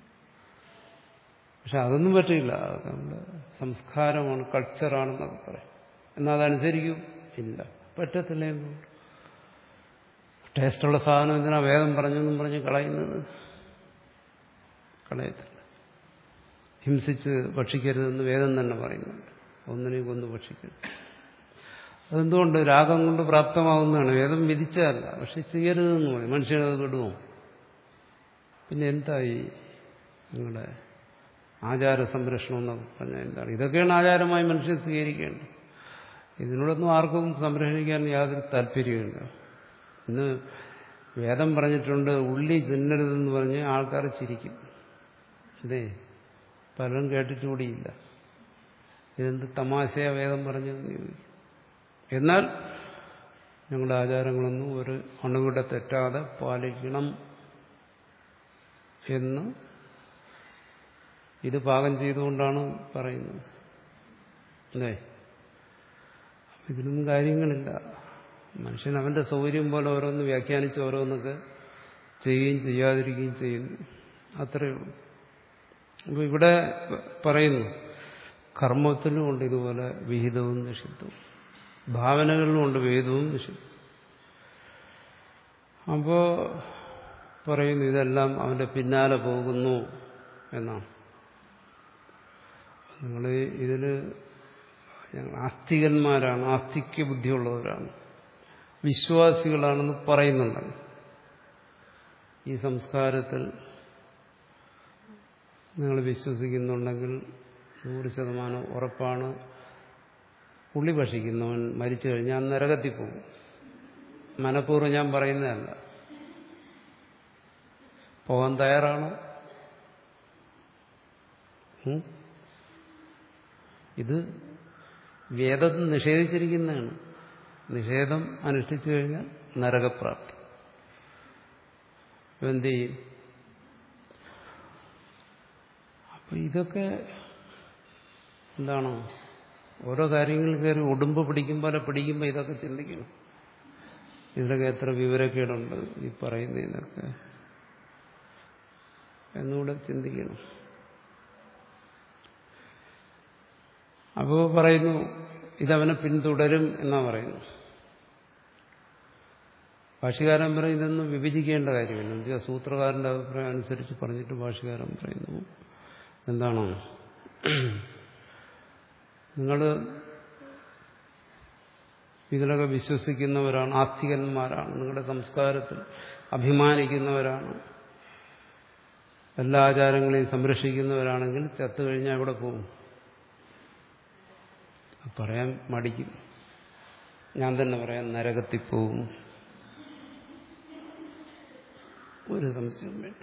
S1: പക്ഷെ അതൊന്നും പറ്റില്ല അതൊക്കെ നമ്മുടെ സംസ്കാരമാണ് കൾച്ചറാണെന്നൊക്കെ പറയും എന്നാൽ അതനുസരിക്കും ഇല്ല പറ്റത്തില്ല എന്തുകൊണ്ട് ടേസ്റ്റുള്ള സാധനം എന്തിനാ വേദം പറഞ്ഞെന്നും പറഞ്ഞ് കളയുന്നത് കളയത്തില്ല ഹിംസിച്ച് ഭക്ഷിക്കരുതെന്ന് വേദം തന്നെ പറയുന്നുണ്ട് ഒന്നിനെയും കൊന്ന് ഭക്ഷിക്കരുത് അതെന്തുകൊണ്ട് രാഗം കൊണ്ട് പ്രാപ്തമാവുന്നതാണ് വേദം വിധിച്ചതല്ല പക്ഷെ ചെയ്യരുതെന്ന് പറയും മനുഷ്യനത് വിടുമോ പിന്നെ എന്തായി നിങ്ങളുടെ ആചാര സംരക്ഷണം എന്നൊക്കെ പറഞ്ഞാൽ എന്താണ് ഇതൊക്കെയാണ് ആചാരമായി മനുഷ്യൻ സ്വീകരിക്കേണ്ടത് ഇതിനോടൊന്നും ആർക്കും സംരക്ഷിക്കാൻ യാതൊരു താല്പര്യമില്ല ഇന്ന് വേദം പറഞ്ഞിട്ടുണ്ട് ഉള്ളി തിന്നരുതെന്ന് പറഞ്ഞ് ആൾക്കാർ ചിരിക്കും അതെ പലരും കേട്ടിട്ടുകൂടിയില്ല ഇതെന്ത് തമാശയാ വേദം പറഞ്ഞതെന്ന് ചോദിക്കും എന്നാൽ ഞങ്ങളുടെ ആചാരങ്ങളൊന്നും ഒരു അണുവിടെ തെറ്റാതെ പാലിക്കണം എന്ന് ഇത് പാകം ചെയ്തുകൊണ്ടാണ് പറയുന്നത് അല്ലേ ഇതിനൊന്നും കാര്യങ്ങളില്ല മനുഷ്യൻ അവന്റെ സൗകര്യം പോലെ ഓരോന്ന് വ്യാഖ്യാനിച്ച് ഓരോന്നൊക്കെ ചെയ്യുകയും ചെയ്യാതിരിക്കുകയും ചെയ്യുന്നു അത്രയേ ഉള്ളൂ അപ്പൊ ഇവിടെ പറയുന്നു കർമ്മത്തിലും ഉണ്ട് ഇതുപോലെ വിഹിതവും നിഷിദ്ധവും ഭാവനകളിലും ഉണ്ട് വേദവും നിഷിദ്ധവും അപ്പോ പറയുന്നു ഇതെല്ലാം അവന്റെ പിന്നാലെ പോകുന്നു എന്നാണ് നിങ്ങൾ ഇതില് ഞങ്ങൾ ആസ്തികന്മാരാണ് ആസ്തിക്യ ബുദ്ധിയുള്ളവരാണ് വിശ്വാസികളാണെന്ന് പറയുന്നുണ്ട് ഈ സംസ്കാരത്തിൽ നിങ്ങൾ വിശ്വസിക്കുന്നുണ്ടെങ്കിൽ നൂറ് ശതമാനം ഉറപ്പാണ് പുള്ളി ഭക്ഷിക്കുന്നവൻ മരിച്ചു കഴിഞ്ഞാൽ നരകത്തിൽ പോകും മനഃപൂർവ്വം ഞാൻ പറയുന്നതല്ല പോകാൻ തയ്യാറാണോ ഇത് വേദം നിഷേധിച്ചിരിക്കുന്നതാണ് നിഷേധം അനുഷ്ഠിച്ചു കഴിഞ്ഞാൽ നരകപ്രാപ്തി എന്ത് ചെയ്യും അപ്പൊ ഇതൊക്കെ എന്താണ് ഓരോ കാര്യങ്ങൾ കയറി ഉടുമ്പ് പിടിക്കും പോലെ പിടിക്കുമ്പോൾ ഇതൊക്കെ ചിന്തിക്കണം ഇതിലൊക്കെ എത്ര വിവരക്കേടുണ്ട് ഈ പറയുന്നതിനൊക്കെ എന്നുകൂടെ ചിന്തിക്കണം അപ്പോൾ പറയുന്നു ഇതവനെ പിന്തുടരും എന്നാ പറയുന്നു ഭാഷകാരൻ പറയും ഇതൊന്നും വിഭജിക്കേണ്ട കാര്യമില്ല എന്നുവെച്ചാൽ സൂത്രകാരന്റെ അഭിപ്രായം അനുസരിച്ച് പറഞ്ഞിട്ട് ഭാഷകാരൻ പറയുന്നു എന്താണോ നിങ്ങൾ ഇതിലൊക്കെ വിശ്വസിക്കുന്നവരാണ് ആസ്തികന്മാരാണ് നിങ്ങളുടെ സംസ്കാരത്തിൽ അഭിമാനിക്കുന്നവരാണ് എല്ലാ ആചാരങ്ങളെയും സംരക്ഷിക്കുന്നവരാണെങ്കിൽ ചത്തു കഴിഞ്ഞാൽ എവിടെ പോകും പറയാൻ മടിക്കും ഞാൻ തന്നെ പറയാം നരകത്തിൽ പോവും ഒരു സംശയം വേണ്ട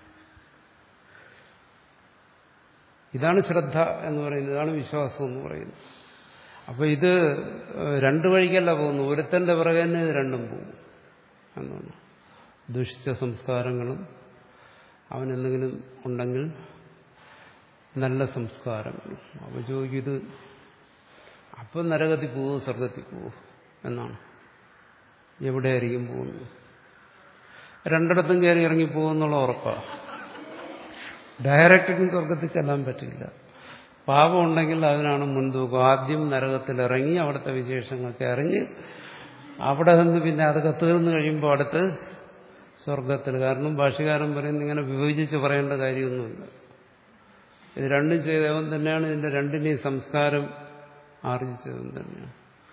S1: ഇതാണ് ശ്രദ്ധ എന്ന് പറയുന്നത് ഇതാണ് വിശ്വാസം എന്ന് പറയുന്നത് അപ്പൊ ഇത് രണ്ടു വഴിക്കല്ല പോകുന്നു ഒരുത്തന്റെ പിറകെ തന്നെ ഇത് രണ്ടും പോകും എന്നാണ് ദുഷിച്ച സംസ്കാരങ്ങളും അവൻ എന്തെങ്കിലും ഉണ്ടെങ്കിൽ നല്ല സംസ്കാരങ്ങളും അപ്പൊ ചോദിക്കും ഇത് അപ്പം നരകത്തിൽ പോവും സ്വർഗത്തിൽ പോവും എന്നാണ് എവിടെയായിരിക്കും പോകുന്നത് രണ്ടിടത്തും കയറി ഇറങ്ങി പോകുന്നുള്ള ഉറപ്പാണ് ഡയറക്റ്റും സ്വർഗത്തിൽ ചെല്ലാൻ പറ്റില്ല പാപം ഉണ്ടെങ്കിൽ അതിനാണ് മുൻതൂക്കം ആദ്യം നരകത്തിൽ ഇറങ്ങി അവിടുത്തെ വിശേഷങ്ങളൊക്കെ അറിഞ്ഞ് അവിടെ നിന്ന് പിന്നെ അതൊക്കെ തീർന്നു കഴിയുമ്പോൾ അടുത്ത് സ്വർഗത്തിൽ കാരണം ഭാഷകാരൻ പറയുന്നത് ഇങ്ങനെ വിഭജിച്ച് പറയേണ്ട കാര്യമൊന്നുമില്ല ഇത് രണ്ടും ചെയ്തവൻ തന്നെയാണ് ഇതിന്റെ രണ്ടിനെയും സംസ്കാരം ആർജിച്ചതും തന്നെയാണ്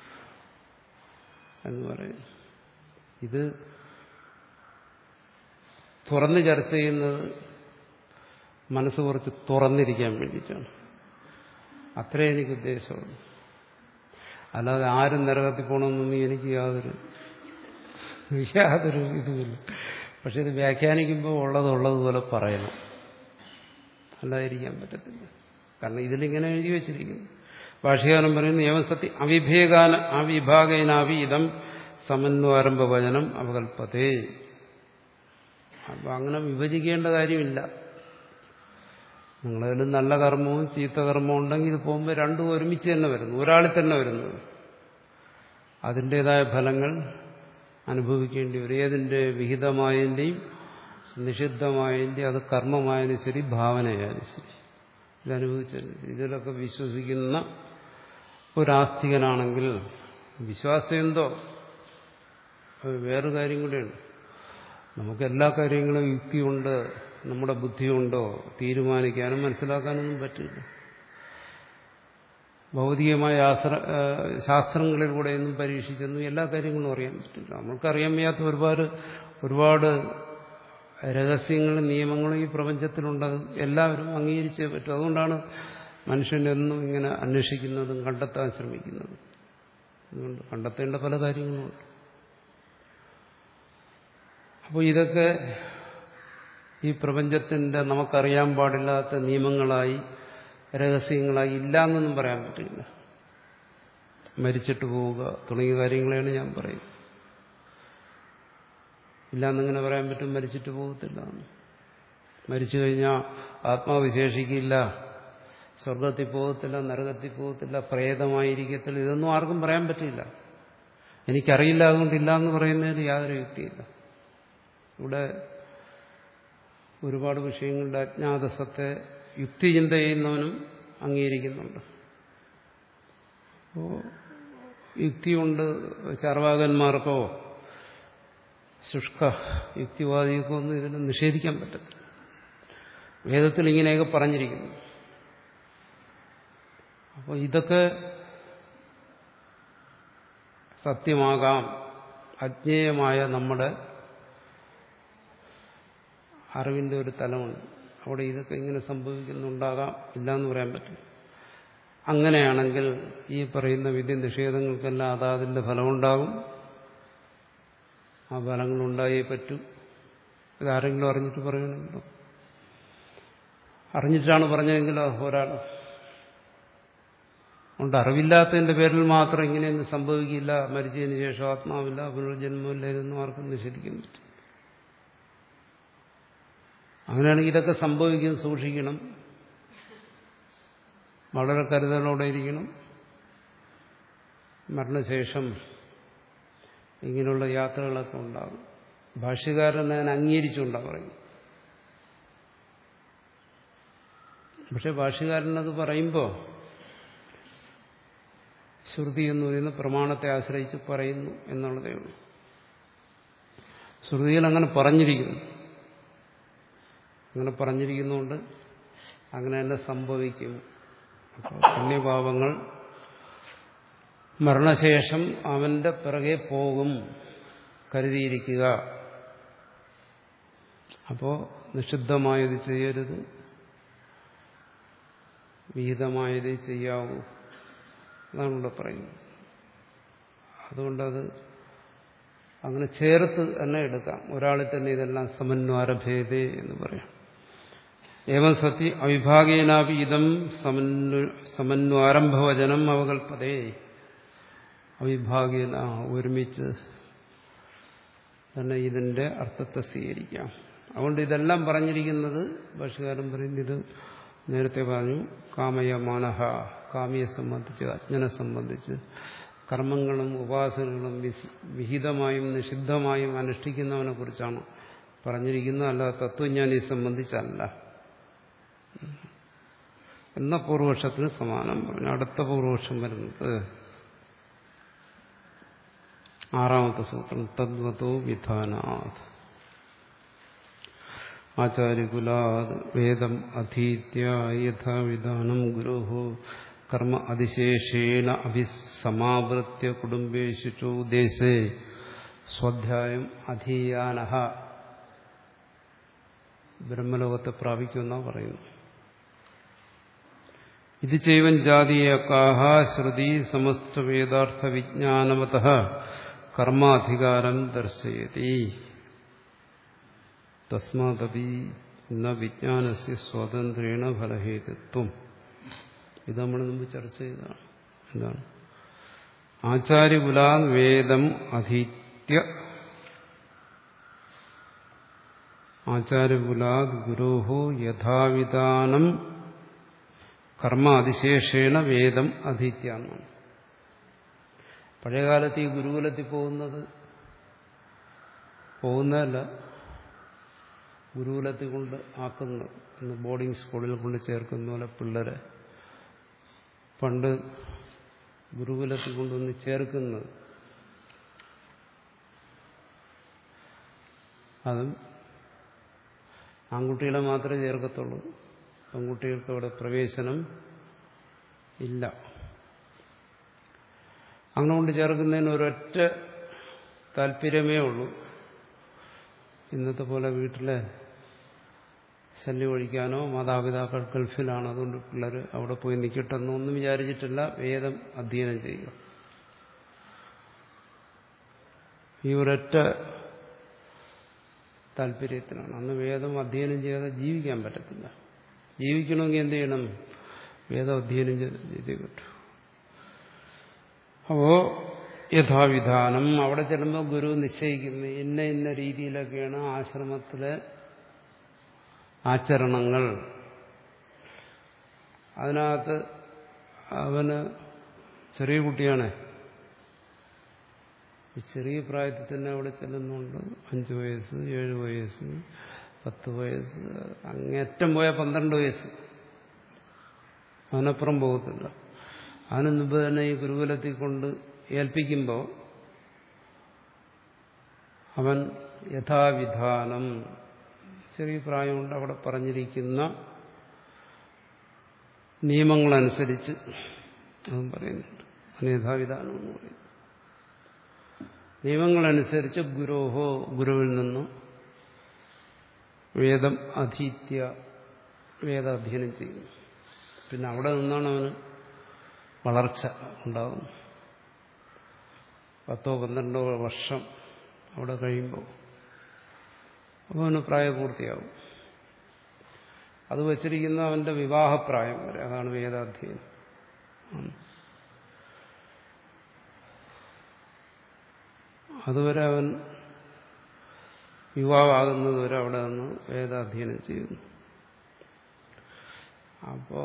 S1: എന്ന് പറയും ഇത് തുറന്ന് ചർച്ച ചെയ്യുന്നത് മനസ്സ് കുറച്ച് തുറന്നിരിക്കാൻ വേണ്ടിയിട്ടാണ് അത്രേ എനിക്ക് ഉദ്ദേശമുള്ളൂ അല്ലാതെ ആരും നരകത്തിൽ പോകണമെന്നൊന്നും എനിക്ക് യാതൊരു യാതൊരു ഇതുമില്ല പക്ഷെ ഇത് വ്യാഖ്യാനിക്കുമ്പോൾ ഉള്ളത് ഉള്ളതുപോലെ പറയണം അല്ലാതിരിക്കാൻ പറ്റത്തില്ല കാരണം ഇതിലിങ്ങനെ എഴുതി വെച്ചിരിക്കുന്നു ഭാഷകാരൻ പറയുന്നു നിയമസത്തി അവിഭേകാന അവിഭാഗേനാവി ഇതം സമന്വയാരംഭ വചനം അവകൽപ്പതേ അപ്പൊ അങ്ങനെ വിഭജിക്കേണ്ട കാര്യമില്ല നിങ്ങളതിൽ നല്ല കർമ്മവും ചീത്ത കർമ്മവും ഉണ്ടെങ്കിൽ ഇത് പോകുമ്പോൾ രണ്ടും ഒരുമിച്ച് തന്നെ വരുന്നു ഒരാളിൽ തന്നെ വരുന്നത് അതിൻ്റെതായ ഫലങ്ങൾ അനുഭവിക്കേണ്ടി വരും ഏതിൻ്റെ വിഹിതമായതിൻ്റെയും നിഷിദ്ധമായതിൻ്റെയും അത് കർമ്മമായാലും ശരി ഭാവനയായാലും ശരി ഇതനുഭവിച്ചത് ഇതിലൊക്കെ വിശ്വസിക്കുന്ന ഒരാസ്തികനാണെങ്കിൽ വിശ്വാസം എന്തോ അത് വേറൊരു കാര്യം കൂടെയുണ്ട് നമുക്ക് എല്ലാ കാര്യങ്ങളും യുക്തിയുണ്ട് നമ്മുടെ ബുദ്ധിയുണ്ടോ തീരുമാനിക്കാനും മനസ്സിലാക്കാനൊന്നും പറ്റില്ല ഭൗതികമായ ശാസ്ത്ര ശാസ്ത്രങ്ങളിലൂടെയൊന്നും പരീക്ഷിച്ചൊന്നും എല്ലാ കാര്യങ്ങളും അറിയാൻ പറ്റില്ല നമ്മൾക്കറിയാൻ വയ്യാത്ത ഒരുപാട് ഒരുപാട് രഹസ്യങ്ങളും നിയമങ്ങളും ഈ പ്രപഞ്ചത്തിലുണ്ട് അത് എല്ലാവരും അംഗീകരിച്ചേ പറ്റും അതുകൊണ്ടാണ് മനുഷ്യനെന്നും ഇങ്ങനെ അന്വേഷിക്കുന്നതും കണ്ടെത്താൻ ശ്രമിക്കുന്നതും അതുകൊണ്ട് കണ്ടെത്തേണ്ട പല കാര്യങ്ങളുമുണ്ട് അപ്പോൾ ഇതൊക്കെ ഈ പ്രപഞ്ചത്തിന്റെ നമുക്കറിയാൻ പാടില്ലാത്ത നിയമങ്ങളായി രഹസ്യങ്ങളായി ഇല്ല എന്നൊന്നും പറയാൻ പറ്റില്ല മരിച്ചിട്ട് പോവുക തുടങ്ങിയ കാര്യങ്ങളെയാണ് ഞാൻ പറയുന്നത് ഇല്ലാന്നിങ്ങനെ പറയാൻ പറ്റും മരിച്ചിട്ട് പോകത്തില്ല മരിച്ചു കഴിഞ്ഞാൽ ആത്മാവ് വിശേഷിക്കില്ല സ്വർഗത്തിൽ പോകത്തില്ല നരകത്തിൽ പോകത്തില്ല പ്രേതമായിരിക്കത്തില്ല ഇതൊന്നും ആർക്കും പറയാൻ പറ്റില്ല എനിക്കറിയില്ല അതുകൊണ്ടില്ല എന്ന് പറയുന്നതിൽ യാതൊരു യുക്തിയില്ല ഇവിടെ ഒരുപാട് വിഷയങ്ങളുടെ അജ്ഞാതസത്തെ യുക്തിചിന്ത ചെയ്യുന്നവനും അംഗീകരിക്കുന്നുണ്ട് അപ്പോൾ യുക്തി കൊണ്ട് ചർവാകന്മാർക്കോ ശുഷ്ക യുക്തിവാദികൾക്കോ ഒന്നും ഇതിനെ നിഷേധിക്കാൻ പറ്റത്തില്ല വേദത്തിൽ ഇങ്ങനെയൊക്കെ പറഞ്ഞിരിക്കുന്നു അപ്പോൾ ഇതൊക്കെ സത്യമാകാം അജ്ഞേയമായ നമ്മുടെ അറിവിന്റെ ഒരു തലമുണ്ട് അവിടെ ഇതൊക്കെ ഇങ്ങനെ സംഭവിക്കുന്നുണ്ടാകാം ഇല്ലയെന്ന് പറയാൻ പറ്റും അങ്ങനെയാണെങ്കിൽ ഈ പറയുന്ന വിദ്യ നിഷേധങ്ങൾക്കെല്ലാം അതാതിന്റെ ഫലമുണ്ടാകും ആ ഫലങ്ങളുണ്ടായേ പറ്റൂ ഇതാരെങ്കിലും അറിഞ്ഞിട്ട് പറയണമല്ലോ അറിഞ്ഞിട്ടാണ് പറഞ്ഞതെങ്കിലോ ഒരാൾ അതുകൊണ്ട് അറിവില്ലാത്തതിന്റെ പേരിൽ മാത്രം ഇങ്ങനെയൊന്നും സംഭവിക്കില്ല മരിച്ചതിന് ശേഷം ആത്മാവില്ല പുനർജന്മമില്ല ഇതൊന്നും ആർക്കും നിഷേധിക്കാൻ പറ്റും അങ്ങനെയാണെങ്കിൽ ഇതൊക്കെ സംഭവിക്കും സൂക്ഷിക്കണം വളരെ കരുതലോടെ ഇരിക്കണം മരണശേഷം ഇങ്ങനെയുള്ള യാത്രകളൊക്കെ ഉണ്ടാകും ഭാഷ്യകാരൻ അതിനെ അംഗീകരിച്ചുകൊണ്ടാണ് പറയുന്നത് പക്ഷെ ഭാഷ്യകാരനത് പറയുമ്പോൾ ശ്രുതി എന്ന് പറയുന്ന പ്രമാണത്തെ ആശ്രയിച്ച് പറയുന്നു എന്നുള്ളതേ ഉള്ളൂ ശ്രുതിയിൽ അങ്ങനെ പറഞ്ഞിരിക്കുന്നു അങ്ങനെ പറഞ്ഞിരിക്കുന്നുകൊണ്ട് അങ്ങനെ തന്നെ സംഭവിക്കും അപ്പോൾ പുണ്യപാപങ്ങൾ മരണശേഷം അവന്റെ പിറകെ പോകും കരുതിയിരിക്കുക അപ്പോൾ നിഷിദ്ധമായത് ചെയ്യരുത് വിഹിതമായത് ചെയ്യാവൂ അതാണ് ഇവിടെ പറയുന്നത് അതുകൊണ്ടത് അങ്ങനെ ചേർത്ത് തന്നെ എടുക്കാം ഒരാളിൽ തന്നെ ഇതെല്ലാം സമന്വാരഭേദേ എന്ന് പറയാം ഏവം സത്യ അവിഭാഗേനാപി ഇതം സമന്വാരംഭവചനം അവകൽപ്പതേ അവിഭാഗേന ഒരുമിച്ച് തന്നെ ഇതിന്റെ അർത്ഥത്തെ സ്വീകരിക്കാം അതുകൊണ്ട് ഇതെല്ലാം പറഞ്ഞിരിക്കുന്നത് ഭാഷകാരൻ പറയുന്നത് ഇത് നേരത്തെ പറഞ്ഞു കാമയ മാനഹ കാമിയെ സംബന്ധിച്ച് അജ്ഞനെ സംബന്ധിച്ച് കർമ്മങ്ങളും ഉപാസനകളും വിഹിതമായും നിഷിദ്ധമായും അനുഷ്ഠിക്കുന്നവനെ കുറിച്ചാണ് പറഞ്ഞിരിക്കുന്നത് അല്ല തത്വജ്ഞാനിയെ സംബന്ധിച്ചല്ല എന്ന പൂർവപക്ഷത്തിന് സമാനം പറഞ്ഞു അടുത്ത പൂർവപക്ഷം വരുന്നത് ആറാമത്തെ സൂത്രം തദ്വതോ വിധാനാത് ആചാര്യകുലാത് വേദം അധീത്യ യഥാവിധാനം ഗുരു കർമ്മ അതിശേഷേണ അഭിസമാവൃത്യ കുടുംബേഷു ദേശേ സ്വാധ്യായം അധീയാന ബ്രഹ്മലോകത്തെ പ്രാപിക്കുമെന്നാണ് പറയുന്നത് ഇത് ചൈവൻ ജാതീയക്കാഹ ശ്രുതി സമസ്ത വേദാർത്ഥ വിജ്ഞാനവത കർമാധികാരം ദർശയതി തസ്മാതപി ന വിജ്ഞാനസ്യ സ്വാതന്ത്ര്യേണ ഫലഹേതുത്വം ഇത് നമ്മൾ മുമ്പ് ചർച്ച ചെയ്തതാണ് എന്താണ് ആചാര്യകുലാൻ വേദം അധീത്യ ആചാര്യകുലാത് ഗുരോഹോ യഥാവിധാനം കർമ്മ അതിശേഷേണ വേദം അധീത്യ എന്നാണ് പഴയകാലത്ത് ഈ ഗുരുകുലത്തിൽ പോകുന്നത് പോകുന്നതല്ല ഗുരുകുലത്തിൽ കൊണ്ട് ആക്കുന്നത് ഇന്ന് ബോർഡിംഗ് സ്കൂളിൽ കൊണ്ട് ചേർക്കുന്ന പോലെ പിള്ളേരെ പണ്ട് ഗുരുകുലത്തിൽ കൊണ്ടുവന്ന് ചേർക്കുന്നത് അതും ആൺകുട്ടികളെ മാത്രമേ ചേർക്കത്തുള്ളൂ പെൺകുട്ടികൾക്ക് അവിടെ പ്രവേശനം ഇല്ല അങ്ങനെ കൊണ്ട് ചേർക്കുന്നതിന് ഒരൊറ്റ താല്പര്യമേ ഉള്ളൂ ഇന്നത്തെ പോലെ വീട്ടിലെ ശല്യം ഒഴിക്കാനോ മാതാപിതാക്കൾ ഗൾഫിലാണ് അതുകൊണ്ട് പിള്ളേർ അവിടെ പോയി നിൽക്കട്ടെന്നോ ഒന്നും വിചാരിച്ചിട്ടില്ല വേദം അധ്യയനം ചെയ്യുക ഈ ഒരൊറ്റ താല്പര്യത്തിനാണ് അന്ന് വേദം അധ്യയനം ചെയ്യാതെ ജീവിക്കാൻ പറ്റത്തില്ല ജീവിക്കണമെങ്കിൽ എന്ത് ചെയ്യണം വേദം അധ്യയനം ചെയ്തേ പറ്റൂ അപ്പോ യഥാവിധാനം അവിടെ ചെല്ലുമ്പോൾ ഗുരു നിശ്ചയിക്കുന്നു ഇന്ന ഇന്ന രീതിയിലൊക്കെയാണ് ആശ്രമത്തിലെ ആചരണങ്ങൾ അതിനകത്ത് അവന് ചെറിയ കുട്ടിയാണ് ഈ ചെറിയ പ്രായത്തിൽ തന്നെ അവിടെ ചെല്ലുന്നുണ്ട് അഞ്ച് വയസ്സ് ഏഴ് വയസ്സ് പത്ത് വയസ്സ് അങ്ങേറ്റം പോയ പന്ത്രണ്ട് വയസ്സ് അവനപ്പുറം പോകത്തില്ല അതിനു മുമ്പ് തന്നെ ഈ ഗുരുകുലത്തിൽ കൊണ്ട് ഏൽപ്പിക്കുമ്പോൾ അവൻ യഥാവിധാനം ചെറിയ പ്രായമുണ്ട് അവിടെ പറഞ്ഞിരിക്കുന്ന നിയമങ്ങളനുസരിച്ച് അതും പറയുന്നുണ്ട് അതിന് യഥാവിധാനം എന്ന് പറയുന്നു നിയമങ്ങളനുസരിച്ച് ഗുരോഹോ ഗുരുവിൽ നിന്ന് വേദം അധീത്യ വേദാധ്യയനം ചെയ്യുന്നു പിന്നെ അവിടെ നിന്നാണ് അവന് വളർച്ച ഉണ്ടാകുന്നത് പത്തോ പന്ത്രണ്ടോ വർഷം അവിടെ കഴിയുമ്പോൾ അപ്പോൾ അവന് പ്രായപൂർത്തിയാവും അത് വച്ചിരിക്കുന്ന അവന്റെ വിവാഹപ്രായം വരെ അതാണ് വേദാധ്യയനം അതുവരെ അവൻ യുവാവാകുന്നത് വരെ അവിടെ നിന്ന് വേദാധ്യയനം ചെയ്യുന്നു അപ്പോ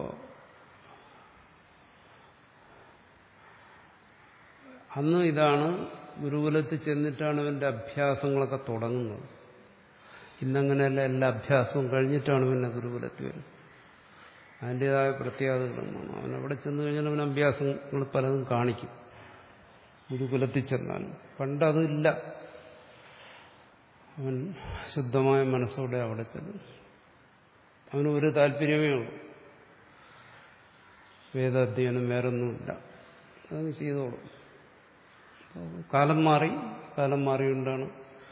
S1: അന്ന് ഇതാണ് ഗുരുകുലത്തിൽ ചെന്നിട്ടാണ് അവന്റെ അഭ്യാസങ്ങളൊക്കെ തുടങ്ങുന്നത് ഇന്നങ്ങനെയല്ല എല്ലാ അഭ്യാസവും കഴിഞ്ഞിട്ടാണ് പിന്നെ ഗുരുകുലത്തിൽ വരുന്നത് അതിൻ്റെതായ പ്രത്യേകതകളൊന്നാണ് അവൻ അവിടെ ചെന്ന് കഴിഞ്ഞാൽ അവൻ അഭ്യാസങ്ങൾ പലതും കാണിക്കും ഗുരുകുലത്തിൽ ചെന്നാൽ പണ്ടതില്ല അവൻ ശുദ്ധമായ മനസ്സോടെ അവിടെ ചെല്ലും അവന് ഒരു താല്പര്യമേ ഉള്ളൂ വേദാധ്യയനം വേറൊന്നുമില്ല അതങ്ങ് ചെയ്തോളും കാലം മാറി കാലം മാറിയുകൊണ്ടാണ്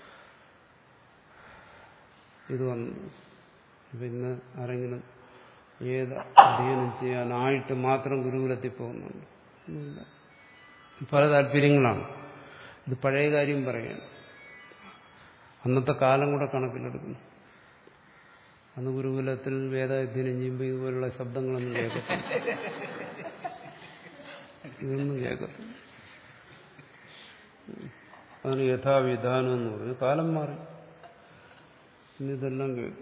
S1: ഇത് വന്നത് പിന്നെ ആരെങ്കിലും ഏത് അധ്യയനം ചെയ്യാനായിട്ട് മാത്രം ഗുരുകുലത്തിൽ പോകുന്നുണ്ട് ഒന്നുമില്ല പല താല്പര്യങ്ങളാണ് ഇത് പഴയ കാര്യം പറയുകയാണ് അന്നത്തെ കാലം കൂടെ കണക്കിലെടുക്കുന്നു അന്ന് ഗുരുകുലത്തിൽ വേദാധ്യയനം ചെയ്യുമ്പോൾ ഇതുപോലുള്ള ശബ്ദങ്ങളൊന്നും കേൾക്കത്തില്ല ഇതൊന്നും കേൾക്കത്തില്ല അതിന് യഥാവിധാനം എന്ന് പറയും കാലം മാറി ഇനി ഇതെല്ലാം കേൾക്കും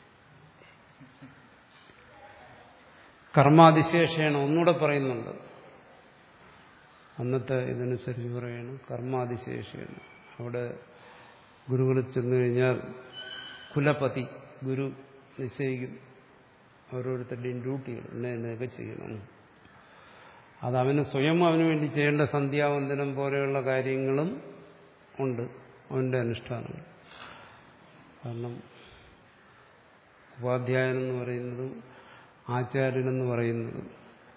S1: കർമാതിശേഷേണ ഒന്നുകൂടെ പറയുന്നുണ്ട് അന്നത്തെ ഇതനുസരിച്ച് പറയണം കർമാതിശേഷേണ അവിടെ ഗുരുകുലത്തിൽ ചെന്നു കഴിഞ്ഞാൽ കുലപതി ഗുരു നിശ്ചയിക്കും ഓരോരുത്തരുടെയും ഡ്യൂട്ടികൾ ഇന്ന എന്നൊക്കെ ചെയ്യണം അത് അവന് സ്വയം അവന് വേണ്ടി ചെയ്യേണ്ട സന്ധ്യാവന്തനം പോലെയുള്ള കാര്യങ്ങളും ഉണ്ട് അവന്റെ അനുഷ്ഠാനങ്ങൾ കാരണം ഉപാധ്യായൻ എന്ന് പറയുന്നതും ആചാര്യനെന്ന് പറയുന്നതും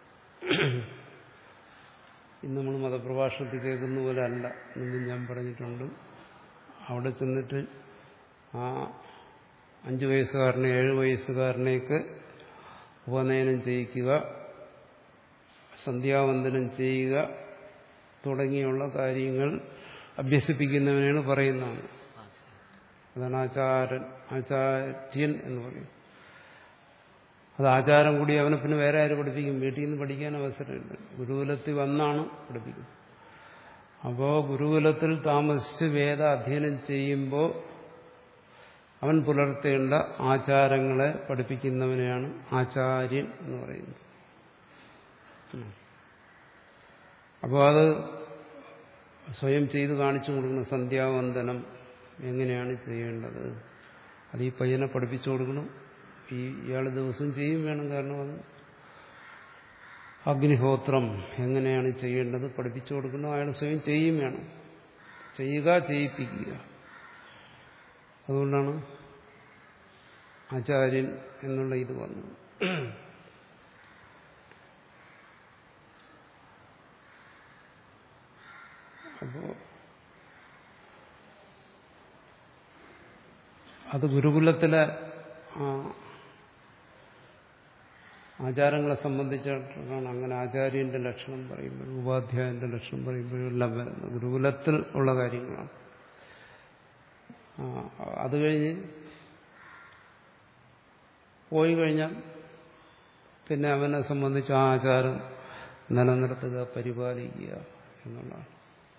S1: ഇന്ന് നമ്മൾ മതപ്രഭാഷണത്തിൽ കേൾക്കുന്ന പോലെ അല്ല എന്നും ഞാൻ പറഞ്ഞിട്ടുണ്ട് അവിടെ ചെന്നിട്ട് ആ അഞ്ചു വയസ്സുകാരനെ ഏഴ് വയസ്സുകാരനെയൊക്കെ ഉപനയനം ചെയ്യിക്കുക സന്ധ്യാവന്തനം ചെയ്യുക തുടങ്ങിയുള്ള കാര്യങ്ങൾ അഭ്യസിപ്പിക്കുന്നവനെയാണ് പറയുന്നതാണ് അതാണ് ആചാരൻ ആചാര്യൻ എന്ന് പറയും അത് ആചാരം കൂടി അവനെ പിന്നെ വേറെ ആര് പഠിപ്പിക്കും വീട്ടിൽ നിന്ന് പഠിക്കാൻ അവസരമുണ്ട് ഗുരുകുലത്തിൽ വന്നാണ് പഠിപ്പിക്കുന്നത് അപ്പോൾ ഗുരുകുലത്തിൽ താമസിച്ച് വേദ അധ്യയനം ചെയ്യുമ്പോൾ അവൻ പുലർത്തേണ്ട ആചാരങ്ങളെ പഠിപ്പിക്കുന്നവനെയാണ് ആചാര്യൻ എന്ന് പറയുന്നത് അപ്പോൾ അത് സ്വയം ചെയ്ത് കാണിച്ചു കൊടുക്കണം സന്ധ്യാവന്ദനം എങ്ങനെയാണ് ചെയ്യേണ്ടത് അത് ഈ പയ്യനെ പഠിപ്പിച്ചു കൊടുക്കണം ഈ ഇയാൾ ദിവസം ചെയ്യും വേണം കാരണം അത് അഗ്നിഹോത്രം എങ്ങനെയാണ് ചെയ്യേണ്ടത് പഠിപ്പിച്ചു കൊടുക്കണം അയാൾ സ്വയം ചെയ്യും വേണം ചെയ്യുക ചെയ്യിപ്പിക്കുക അതുകൊണ്ടാണ് ആചാര്യൻ എന്നുള്ള ഇത് വന്നത് അപ്പോ അത് ഗുരുകുലത്തിലെ ആചാരങ്ങളെ സംബന്ധിച്ചിട്ടാണ് അങ്ങനെ ആചാര്യന്റെ ലക്ഷണം പറയുമ്പോഴും ഉപാധ്യായന്റെ ലക്ഷണം പറയുമ്പോഴും എല്ലാം വരുന്നത് ഗുരുകുലത്തിൽ ഉള്ള കാര്യങ്ങളാണ് അത് കഴിഞ്ഞ് പോയി കഴിഞ്ഞാൽ പിന്നെ അവനെ സംബന്ധിച്ച് ആ ആചാരം നിലനിർത്തുക പരിപാലിക്കുക എന്നുള്ളതാണ്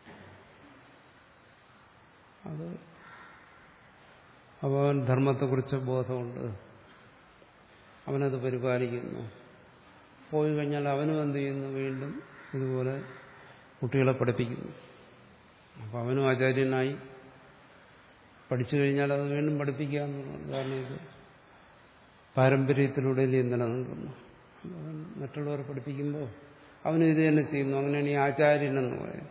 S1: അത് അപ്പോൾ അവൻ ധർമ്മത്തെക്കുറിച്ച് ബോധമുണ്ട് അവനത് പരിപാലിക്കുന്നു പോയി കഴിഞ്ഞാൽ അവനും എന്ത് ചെയ്യുന്നു വീണ്ടും ഇതുപോലെ കുട്ടികളെ പഠിപ്പിക്കുന്നു അപ്പോൾ അവനും ആചാര്യനായി പഠിച്ചു കഴിഞ്ഞാൽ അത് വീണ്ടും പഠിപ്പിക്കുക എന്നുള്ളതാണ് കാരണം ഇത് പാരമ്പര്യത്തിലൂടെ നിലനിൽക്കുന്നു അവൻ മറ്റുള്ളവരെ പഠിപ്പിക്കുമ്പോൾ അവനും ഇത് തന്നെ ചെയ്യുന്നു അങ്ങനെയാണ് ഈ ആചാര്യനെന്ന് പറയുന്നത്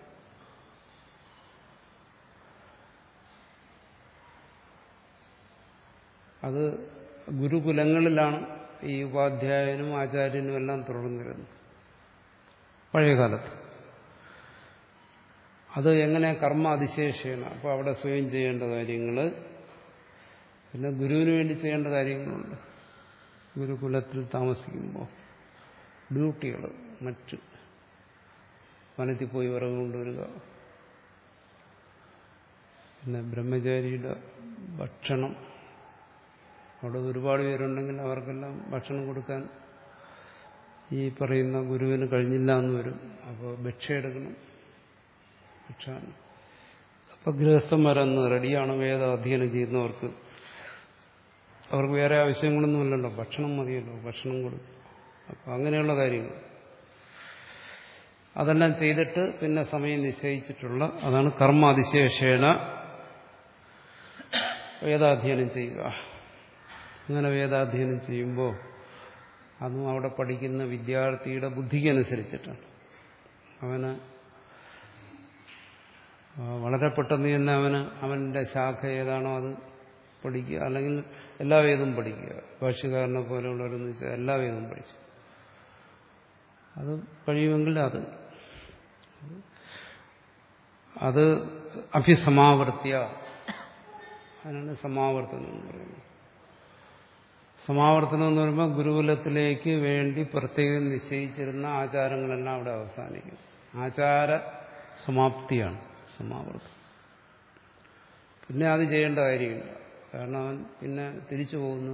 S1: അത് ഗുരുകുലങ്ങളിലാണ് ഈ ഉപാധ്യായനും ആചാര്യനും എല്ലാം തുടർന്നിരുന്നത് പഴയകാലത്ത് അത് എങ്ങനെ കർമ്മ അതിശേഷയാണ് അപ്പോൾ അവിടെ സ്വയം ചെയ്യേണ്ട കാര്യങ്ങൾ പിന്നെ ഗുരുവിന് വേണ്ടി ചെയ്യേണ്ട കാര്യങ്ങളുണ്ട് ഗുരുകുലത്തിൽ താമസിക്കുമ്പോൾ ഡ്യൂട്ടികൾ മറ്റ് വനത്തിൽ പോയി വിറവ് കൊണ്ടുവരിക പിന്നെ ബ്രഹ്മചാരിയുടെ ഭക്ഷണം അവിടെ ഒരുപാട് പേരുണ്ടെങ്കിൽ അവർക്കെല്ലാം ഭക്ഷണം കൊടുക്കാൻ ഈ പറയുന്ന ഗുരുവിന് കഴിഞ്ഞില്ല എന്ന് വരും അപ്പോൾ ഭിക്ഷ എടുക്കണം ഭിക്ഷ അപ്പൊ ഗൃഹസ്ഥന്മാരന്ന് റെഡിയാണ് വേദ അധ്യയനം ചെയ്യുന്നവർക്ക് അവർക്ക് വേറെ ആവശ്യങ്ങളൊന്നുമില്ലല്ലോ ഭക്ഷണം മതിയല്ലോ ഭക്ഷണം കൊടുക്കും അപ്പം അങ്ങനെയുള്ള കാര്യങ്ങൾ അതെല്ലാം ചെയ്തിട്ട് പിന്നെ സമയം നിശ്ചയിച്ചിട്ടുള്ള അതാണ് കർമാതിശേഷേണ വേദാധ്യയനം ചെയ്യുക അങ്ങനെ വേദാധ്യയനം ചെയ്യുമ്പോൾ അതും അവിടെ പഠിക്കുന്ന വിദ്യാർത്ഥിയുടെ ബുദ്ധിക്കനുസരിച്ചിട്ടാണ് അവന് വളരെ പെട്ടെന്ന് തന്നെ അവന് അവന്റെ ശാഖ ഏതാണോ അത് പഠിക്കുക അല്ലെങ്കിൽ എല്ലാ വേദവും പഠിക്കുക ഭാഷ്യകാരനെ പോലെയുള്ളവരെന്ന് വെച്ചാൽ എല്ലാ വേദവും പഠിച്ചു അത് കഴിയുമെങ്കിൽ അത് അത് അഭിസമാവർത്തിയ അതിനാണ് സമാവർത്തനം എന്ന് പറയുന്നത് സമാവർത്തനം എന്ന് പറയുമ്പോൾ ഗുരുകുലത്തിലേക്ക് വേണ്ടി പ്രത്യേകം നിശ്ചയിച്ചിരുന്ന ആചാരങ്ങളെല്ലാം അവിടെ അവസാനിക്കും ആചാര സമാപ്തിയാണ് സമാവർത്തനം പിന്നെ അത് ചെയ്യേണ്ട കാര്യമില്ല കാരണം അവൻ പിന്നെ തിരിച്ചു പോകുന്നു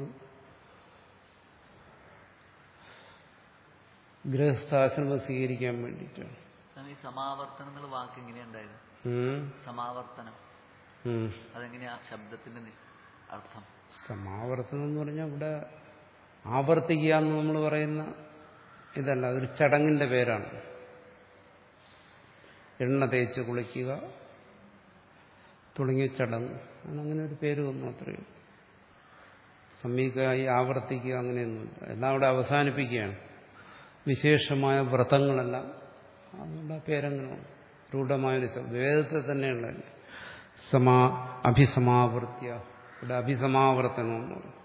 S1: ഗൃഹസ്ഥാശ്രമം സ്വീകരിക്കാൻ വേണ്ടിയിട്ടാണ്
S2: ഈ സമാവർത്തനം എന്നുള്ള വാക്ക് എങ്ങനെയുണ്ടായത്
S1: ഉം.
S2: സമാവർത്തനം
S1: ഉം.
S2: അതെങ്ങനെയാ ശബ്ദത്തിന്റെ നി- അർത്ഥം
S1: സമാവർത്തനം എന്ന് പറഞ്ഞാൽ ഇവിടെ ആവർത്തിക്കുക എന്ന് നമ്മൾ പറയുന്ന ഇതല്ല അതൊരു ചടങ്ങിന്റെ പേരാണ് എണ്ണ തേച്ച് കുളിക്കുക തുടങ്ങിയ ചടങ്ങ് അങ്ങനെ ഒരു പേര് വന്നു അത്രയും സമീകായി ആവർത്തിക്കുക അങ്ങനെയൊന്നുമില്ല എല്ലാം അവിടെ അവസാനിപ്പിക്കുകയാണ് വിശേഷമായ വ്രതങ്ങളെല്ലാം അതുകൊണ്ട് ആ പേരങ്ങനെയാണ് രൂഢമായൊരു ശബ്ദം വേദത്തെ തന്നെയുള്ള സമാ അഭിസമാവൃത്യ ഇവിടെ അഭിസമാവർത്തനം എന്ന് പറയും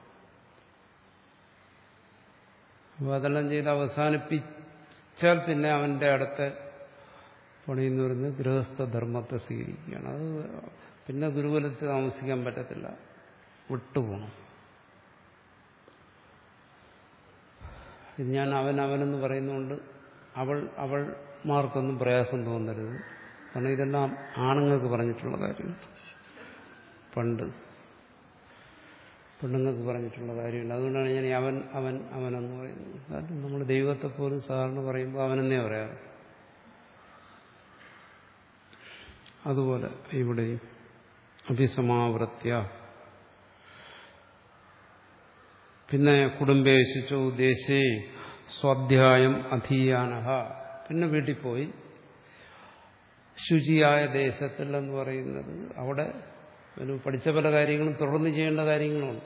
S1: അപ്പോൾ അതെല്ലാം ചെയ്ത് അവസാനിപ്പിച്ചാൽ പിന്നെ അവന്റെ അടുത്ത പണിയെന്ന് പറയുന്നത് ഗൃഹസ്ഥധർമ്മത്തെ സ്വീകരിക്കുകയാണ് അത് പിന്നെ ഗുരുകുലത്തിൽ താമസിക്കാൻ പറ്റത്തില്ല വിട്ടുപോകണം ഇത് ഞാൻ അവൻ അവനെന്ന് പറയുന്നതുകൊണ്ട് അവൾ അവൾമാർക്കൊന്നും പ്രയാസം തോന്നരുത് കാരണം ഇതെല്ലാം ആണുങ്ങൾക്ക് പറഞ്ഞിട്ടുള്ള കാര്യം പണ്ട് പെണ്ണുങ്ങൾക്ക് പറഞ്ഞിട്ടുള്ള കാര്യമുണ്ട് അതുകൊണ്ടാണ് ഞാൻ ഈ അവൻ അവൻ അവനെന്ന് പറയുന്നത് കാരണം നമ്മൾ ദൈവത്തെ പോലും സാധാരണ പറയുമ്പോൾ അവനെന്നേ പറയാറ് അതുപോലെ ഇവിടെയും അഭിസമാവൃത്യ പിന്നെ കുടുംബേശിച്ചു ദേശേ സ്വാധ്യായം അധീയാനഹ പിന്നെ വീട്ടിൽ പോയി ശുചിയായ ദേശത്തിൽ എന്ന് പറയുന്നത് അവിടെ ഒരു പഠിച്ച പല കാര്യങ്ങളും തുടർന്ന് ചെയ്യേണ്ട കാര്യങ്ങളുണ്ട്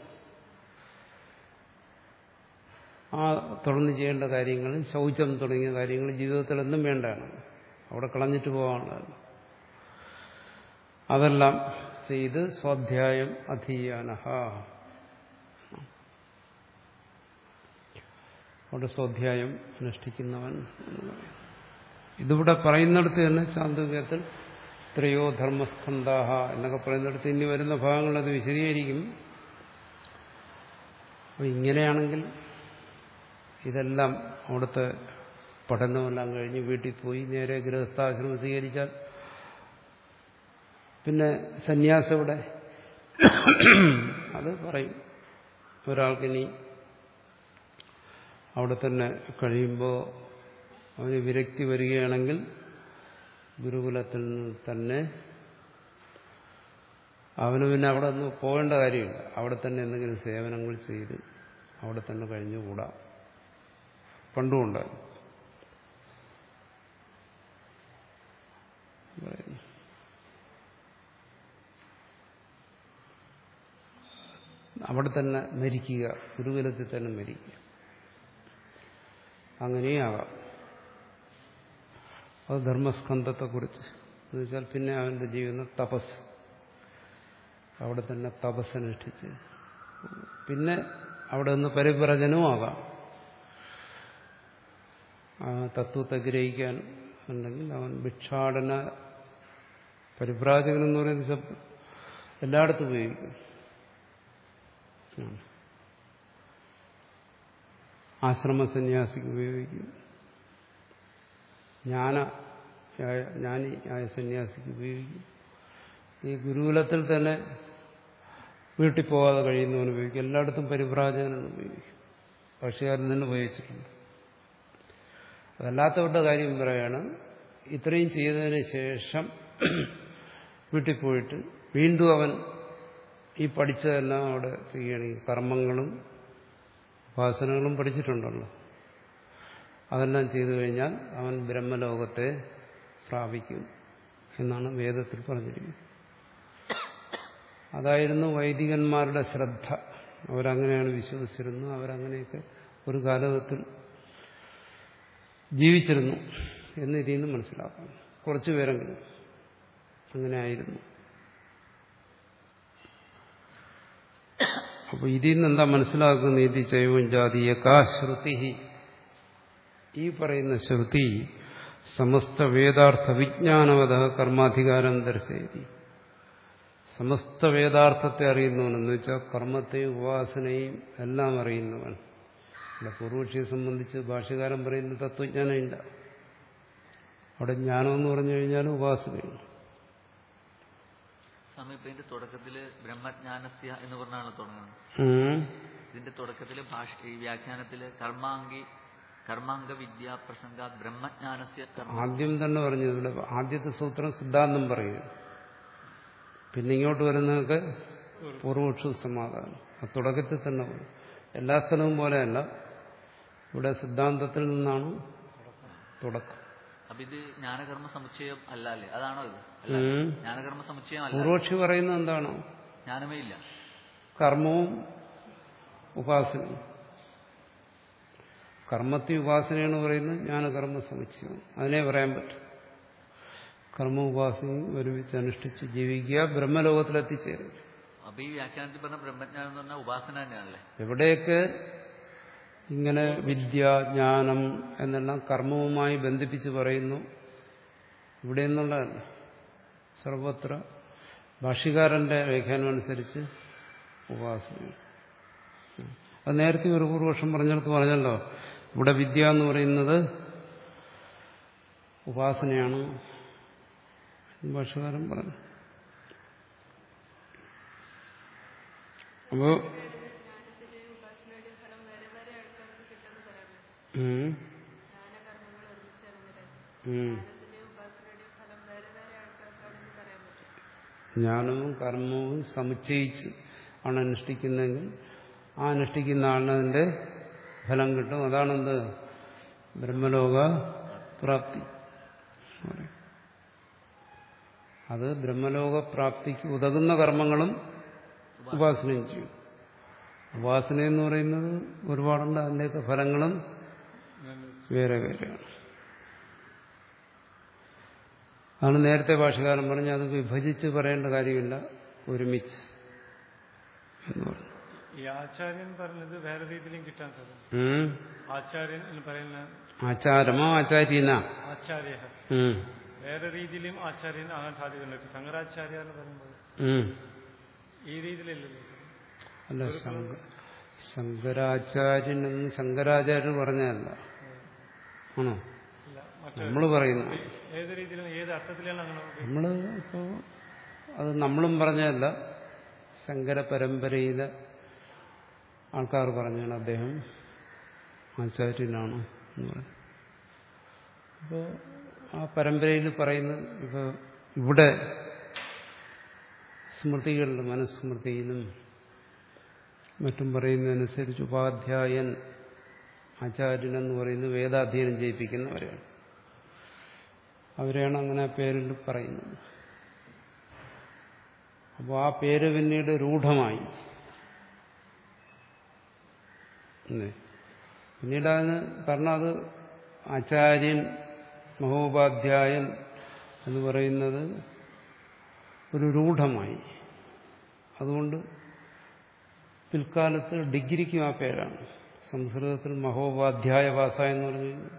S1: ആ തുടർന്ന് ചെയ്യേണ്ട കാര്യങ്ങൾ ശൗചം തുടങ്ങിയ കാര്യങ്ങൾ ജീവിതത്തിൽ എന്നും വേണ്ടതാണ് അവിടെ കളഞ്ഞിട്ട് പോകാനുള്ളതാണ് അതെല്ലാം ചെയ്ത് സ്വാധ്യായം അധീയാനഹ അവിടെ സ്വാധ്യായം അനുഷ്ഠിക്കുന്നവൻ എന്ന് പറയും ഇതിവിടെ പറയുന്നിടത്ത് തന്നെ ചാന്ദുകത്തിൽ ത്രയോ ധർമ്മസ്കന്ധാഹ എന്നൊക്കെ പറയുന്നിടത്ത് ഇനി വരുന്ന ഭാഗങ്ങൾ അത് വിശദീകരിക്കും അപ്പോൾ ഇങ്ങനെയാണെങ്കിൽ ഇതെല്ലാം അവിടുത്തെ പഠനമെല്ലാം കഴിഞ്ഞ് വീട്ടിൽ പോയി നേരെ ഗൃഹസ്ഥാശ്രമം സ്വീകരിച്ചാൽ പിന്നെ സന്യാസം ഇവിടെ അത് പറയും ഒരാൾക്കിനി അവിടെ തന്നെ കഴിയുമ്പോൾ അവന് വിരക്തി വരികയാണെങ്കിൽ ഗുരുകുലത്തിൽ തന്നെ അവന് പിന്നെ അവിടെ ഒന്ന് പോകേണ്ട കാര്യമില്ല അവിടെ തന്നെ എന്തെങ്കിലും സേവനങ്ങൾ ചെയ്ത് അവിടെ തന്നെ കഴിഞ്ഞുകൂടാം പണ്ടുമുണ്ടായി പറയുന്നു അവിടെ തന്നെ മരിക്കുക ഗുരുകുലത്തിൽ തന്നെ മരിക്കുക അങ്ങനെയാകാം അത് ധർമ്മസ്കന്ധത്തെക്കുറിച്ച് എന്ന് വെച്ചാൽ പിന്നെ അവന്റെ ജീവിതം തപസ് അവിടെ തന്നെ തപസ്സനുഷ്ഠിച്ച് പിന്നെ അവിടെ നിന്ന് പരിപ്രചനവും ആകാം ആ തത്വത്തെ ഗ്രഹിക്കാൻ ഉണ്ടെങ്കിൽ അവൻ ഭിക്ഷാടന പരിപ്രാജകൻ എന്ന് പറയുന്ന ശബ്ദം എല്ലായിടത്തും ഉപയോഗിക്കും ആശ്രമ സന്യാസിക്ക് ഉപയോഗിക്കും ജ്ഞാന ജ്ഞാനി ആയ സന്യാസിക്ക് ഉപയോഗിക്കും ഈ ഗുരുകുലത്തിൽ തന്നെ വീട്ടിൽ പോകാതെ കഴിയുന്നവന് ഉപയോഗിക്കും എല്ലായിടത്തും പരിപ്രാജകൻ എന്ന് ഉപയോഗിക്കും പക്ഷികാരൻ തന്നെ ഉപയോഗിച്ചിട്ടുണ്ട് അതല്ലാത്തവരുടെ കാര്യം പറയാണ് ഇത്രയും ചെയ്തതിന് ശേഷം വീട്ടിൽ പോയിട്ട് വീണ്ടും അവൻ ഈ പഠിച്ചതെല്ലാം അവിടെ ചെയ്യുകയാണെങ്കിൽ കർമ്മങ്ങളും ഉപാസനകളും പഠിച്ചിട്ടുണ്ടല്ലോ അതെല്ലാം ചെയ്തു കഴിഞ്ഞാൽ അവൻ ബ്രഹ്മലോകത്തെ പ്രാപിക്കും എന്നാണ് വേദത്തിൽ പറഞ്ഞിരിക്കുന്നത് അതായിരുന്നു വൈദികന്മാരുടെ ശ്രദ്ധ അവരങ്ങനെയാണ് വിശ്വസിച്ചിരുന്നത് അവരങ്ങനെയൊക്കെ ഒരു കാലഘട്ടത്തിൽ ജീവിച്ചിരുന്നു എന്ന് ഇതിൽ നിന്ന് മനസ്സിലാക്കാം കുറച്ചു പേരെങ്കിലും അങ്ങനെ ആയിരുന്നു അപ്പൊ ഇതിൽ നിന്ന് എന്താ മനസ്സിലാക്കുന്ന ഇത് ചൈവം ജാതീയക്കാ ശ്രുതി ഈ പറയുന്ന ശ്രുതി സമസ്ത വേദാർത്ഥ വിജ്ഞാനവത കർമാധികാരം ദർശയതി സമസ്ത വേദാർത്ഥത്തെ അറിയുന്നവൻ എന്ന് വെച്ചാൽ കർമ്മത്തെയും ഉപാസനയും എല്ലാം അറിയുന്നവൻ ഇവിടെ പൂർവക്ഷിയെ സംബന്ധിച്ച് ഭാഷകാരൻ പറയുന്ന തത്വജ്ഞാനം ഇല്ല അവിടെ ജ്ഞാനം എന്ന് പറഞ്ഞു കഴിഞ്ഞാൽ ഉപാസനയാണ്
S2: സ്വാമി ഇപ്പൊ ഇതിന്റെ തുടക്കത്തില് ബ്രഹ്മജ്ഞാനസ്യ എന്ന് പറഞ്ഞാണ് തുടങ്ങുന്നത്
S1: ഉം.
S2: ഇതിന്റെ തുടക്കത്തില് ഭാഷ ഈ വ്യാഖ്യാനത്തില് കർമാംഗി കർമാംഗ വിദ്യാ പ്രസംഗ ബ്രഹ്മജ്ഞാനസ്യ കർമ്മ
S1: ആദ്യം തന്നെ പറഞ്ഞു ഇവിടെ ആദ്യത്തെ സൂത്രം സിദ്ധാന്തം പറയുക പിന്നെ ഇങ്ങോട്ട് വരുന്നതൊക്കെ പൂർവക്ഷ സമാധാനം ആ തുടക്കത്തിൽ തന്നെ പറയും എല്ലാ സ്ഥലവും പോലെയല്ല ഇവിടെ സിദ്ധാന്തത്തിൽ നിന്നാണ് തുടക്കം
S2: അപ്പൊ ഇത് ജ്ഞാനകർമ്മ സമുച്ചയം അല്ല അല്ലേ അതാണോ ഇത് അല്ല
S1: ഉം.
S2: ജ്ഞാനകർമ്മ സമുച്ചയം അല്ല
S1: പൂർവക്ഷി പറയുന്നത് എന്താണോ
S2: ജ്ഞാനമേ ഇല്ല
S1: കർമ്മവും ഉപാസനയും കർമ്മത്തെ ഉപാസനയാണ് പറയുന്നത് ജ്ഞാനകർമ്മ സമുച്ചയം അതിനെ പറയാൻ പറ്റും കർമ്മ ഉപാസനയും ഒരുമിച്ച് അനുഷ്ഠിച്ച് ജീവിക്കുക ബ്രഹ്മലോകത്തിലെത്തിച്ചേരും
S2: അപ്പൊ ഈ വ്യാഖ്യാനത്തിൽ പറഞ്ഞ ബ്രഹ്മജ്ഞാനം എന്ന് പറഞ്ഞാൽ ഉപാസന തന്നെയാണല്ലേ
S1: എവിടെയൊക്കെ ഇങ്ങനെ വിദ്യ ജ്ഞാനം എന്നെല്ലാം കർമ്മവുമായി ബന്ധിപ്പിച്ച് പറയുന്നു ഇവിടെ നിന്നുള്ളതല്ല സർവത്ര ഭാഷ്യകാരന്റെ വ്യാഖ്യാനം അനുസരിച്ച് ഉപാസന അത് നേരത്തെ ഒരു പൂർവക്ഷം പറഞ്ഞിടത്ത് പറഞ്ഞല്ലോ ഇവിടെ വിദ്യ എന്ന് പറയുന്നത് ഉപാസനയാണ് ഭാഷകാരൻ പറഞ്ഞു അപ്പോ ഉം. ഉം. ജ്ഞാനവും കർമ്മവും സമുച്ചയിച്ച് ആണ് അനുഷ്ഠിക്കുന്നതെങ്കിൽ ആ അനുഷ്ഠിക്കുന്ന ആളിന് അതിന്റെ ഫലം കിട്ടും അതാണെന്ത് ബ്രഹ്മലോക പ്രാപ്തി എന്ന് പറയും. അത് ബ്രഹ്മലോക പ്രാപ്തിക്ക് ഉതകുന്ന കർമ്മങ്ങളും ഉപാസനയും ചെയ്യും ഉപാസന എന്ന് പറയുന്നത് ഒരുപാടുണ്ട് അതിൻ്റെയൊക്കെ ഫലങ്ങളും വേറെ വേറെയാണ് അതാണ് നേരത്തെ ഭാഷകാരൻ പറഞ്ഞ അത് വിഭജിച്ച് പറയേണ്ട കാര്യമില്ല ഒരുമിച്ച് എന്ന് പറഞ്ഞു
S3: ഈ ആചാര്യൻ പറഞ്ഞത് വേറെ രീതിയിലും കിട്ടാൻ സാധ്യത
S1: ഉം.
S3: ആചാര്യൻ എന്ന് പറയുന്ന
S1: ആചാരമോ ആചാര്യന
S3: ആചാര്യ
S1: ഉം.
S3: വേറെ രീതിയിലും ആചാര്യൻ ആകാൻ സാധ്യതയുണ്ട് ശങ്കരാചാര്യ എന്ന് പറയുമ്പോൾ
S1: ഉം.
S3: ഈ രീതിയിലല്ലല്ലോ
S1: അല്ല ശങ്ക ശങ്കരാചാര്യനെന്ന് ശങ്കരാചാര്യർ പറഞ്ഞതല്ല ആണോ
S3: ഇല്ല മറ്റേ
S1: നമ്മൾ പറയുന്നു
S3: ഏത് രീതിയിലും ഏത് അർത്ഥത്തിലാണ് അങ്ങനെ ഉപയോഗിക്കുന്നത്?
S1: നമ്മൾ ഇപ്പോൾ അത് നമ്മളും പറഞ്ഞതല്ല ശങ്കര പരമ്പരയിലെ ആൾക്കാർ പറഞ്ഞാണ് അദ്ദേഹം ആചാര്യനാണ് എന്ന് പറഞ്ഞു അപ്പോൾ ആ പരമ്പരയിൽ പറയുന്നത് ഇപ്പോൾ ഇവിടെ സ്മൃതികളിൽ മനുസ്മൃതിയിലും മറ്റും പറയുന്നതനുസരിച്ച് ഉപാധ്യായൻ ആചാര്യൻ എന്ന് പറയുന്നത് വേദാധ്യയനം ചെയ്യിപ്പിക്കുന്നവരെയാണ് അവരെയാണ് അങ്ങനെ ആ പേരിൽ പറയുന്നത് അപ്പോൾ ആ പേര് പിന്നീട് രൂഢമായി അല്ലേ? പിന്നീട് അതിന് കാരണം അത് ആചാര്യൻ മഹോപാധ്യായൻ എന്ന് പറയുന്നത് ഒരു രൂഢമായി അതുകൊണ്ട് പിൽക്കാലത്ത് ഡിഗ്രിക്കും ആ പേരാണ് സംസ്കൃതത്തിൽ മഹോപാധ്യായ ഭാഷ എന്ന് പറഞ്ഞു കഴിഞ്ഞാൽ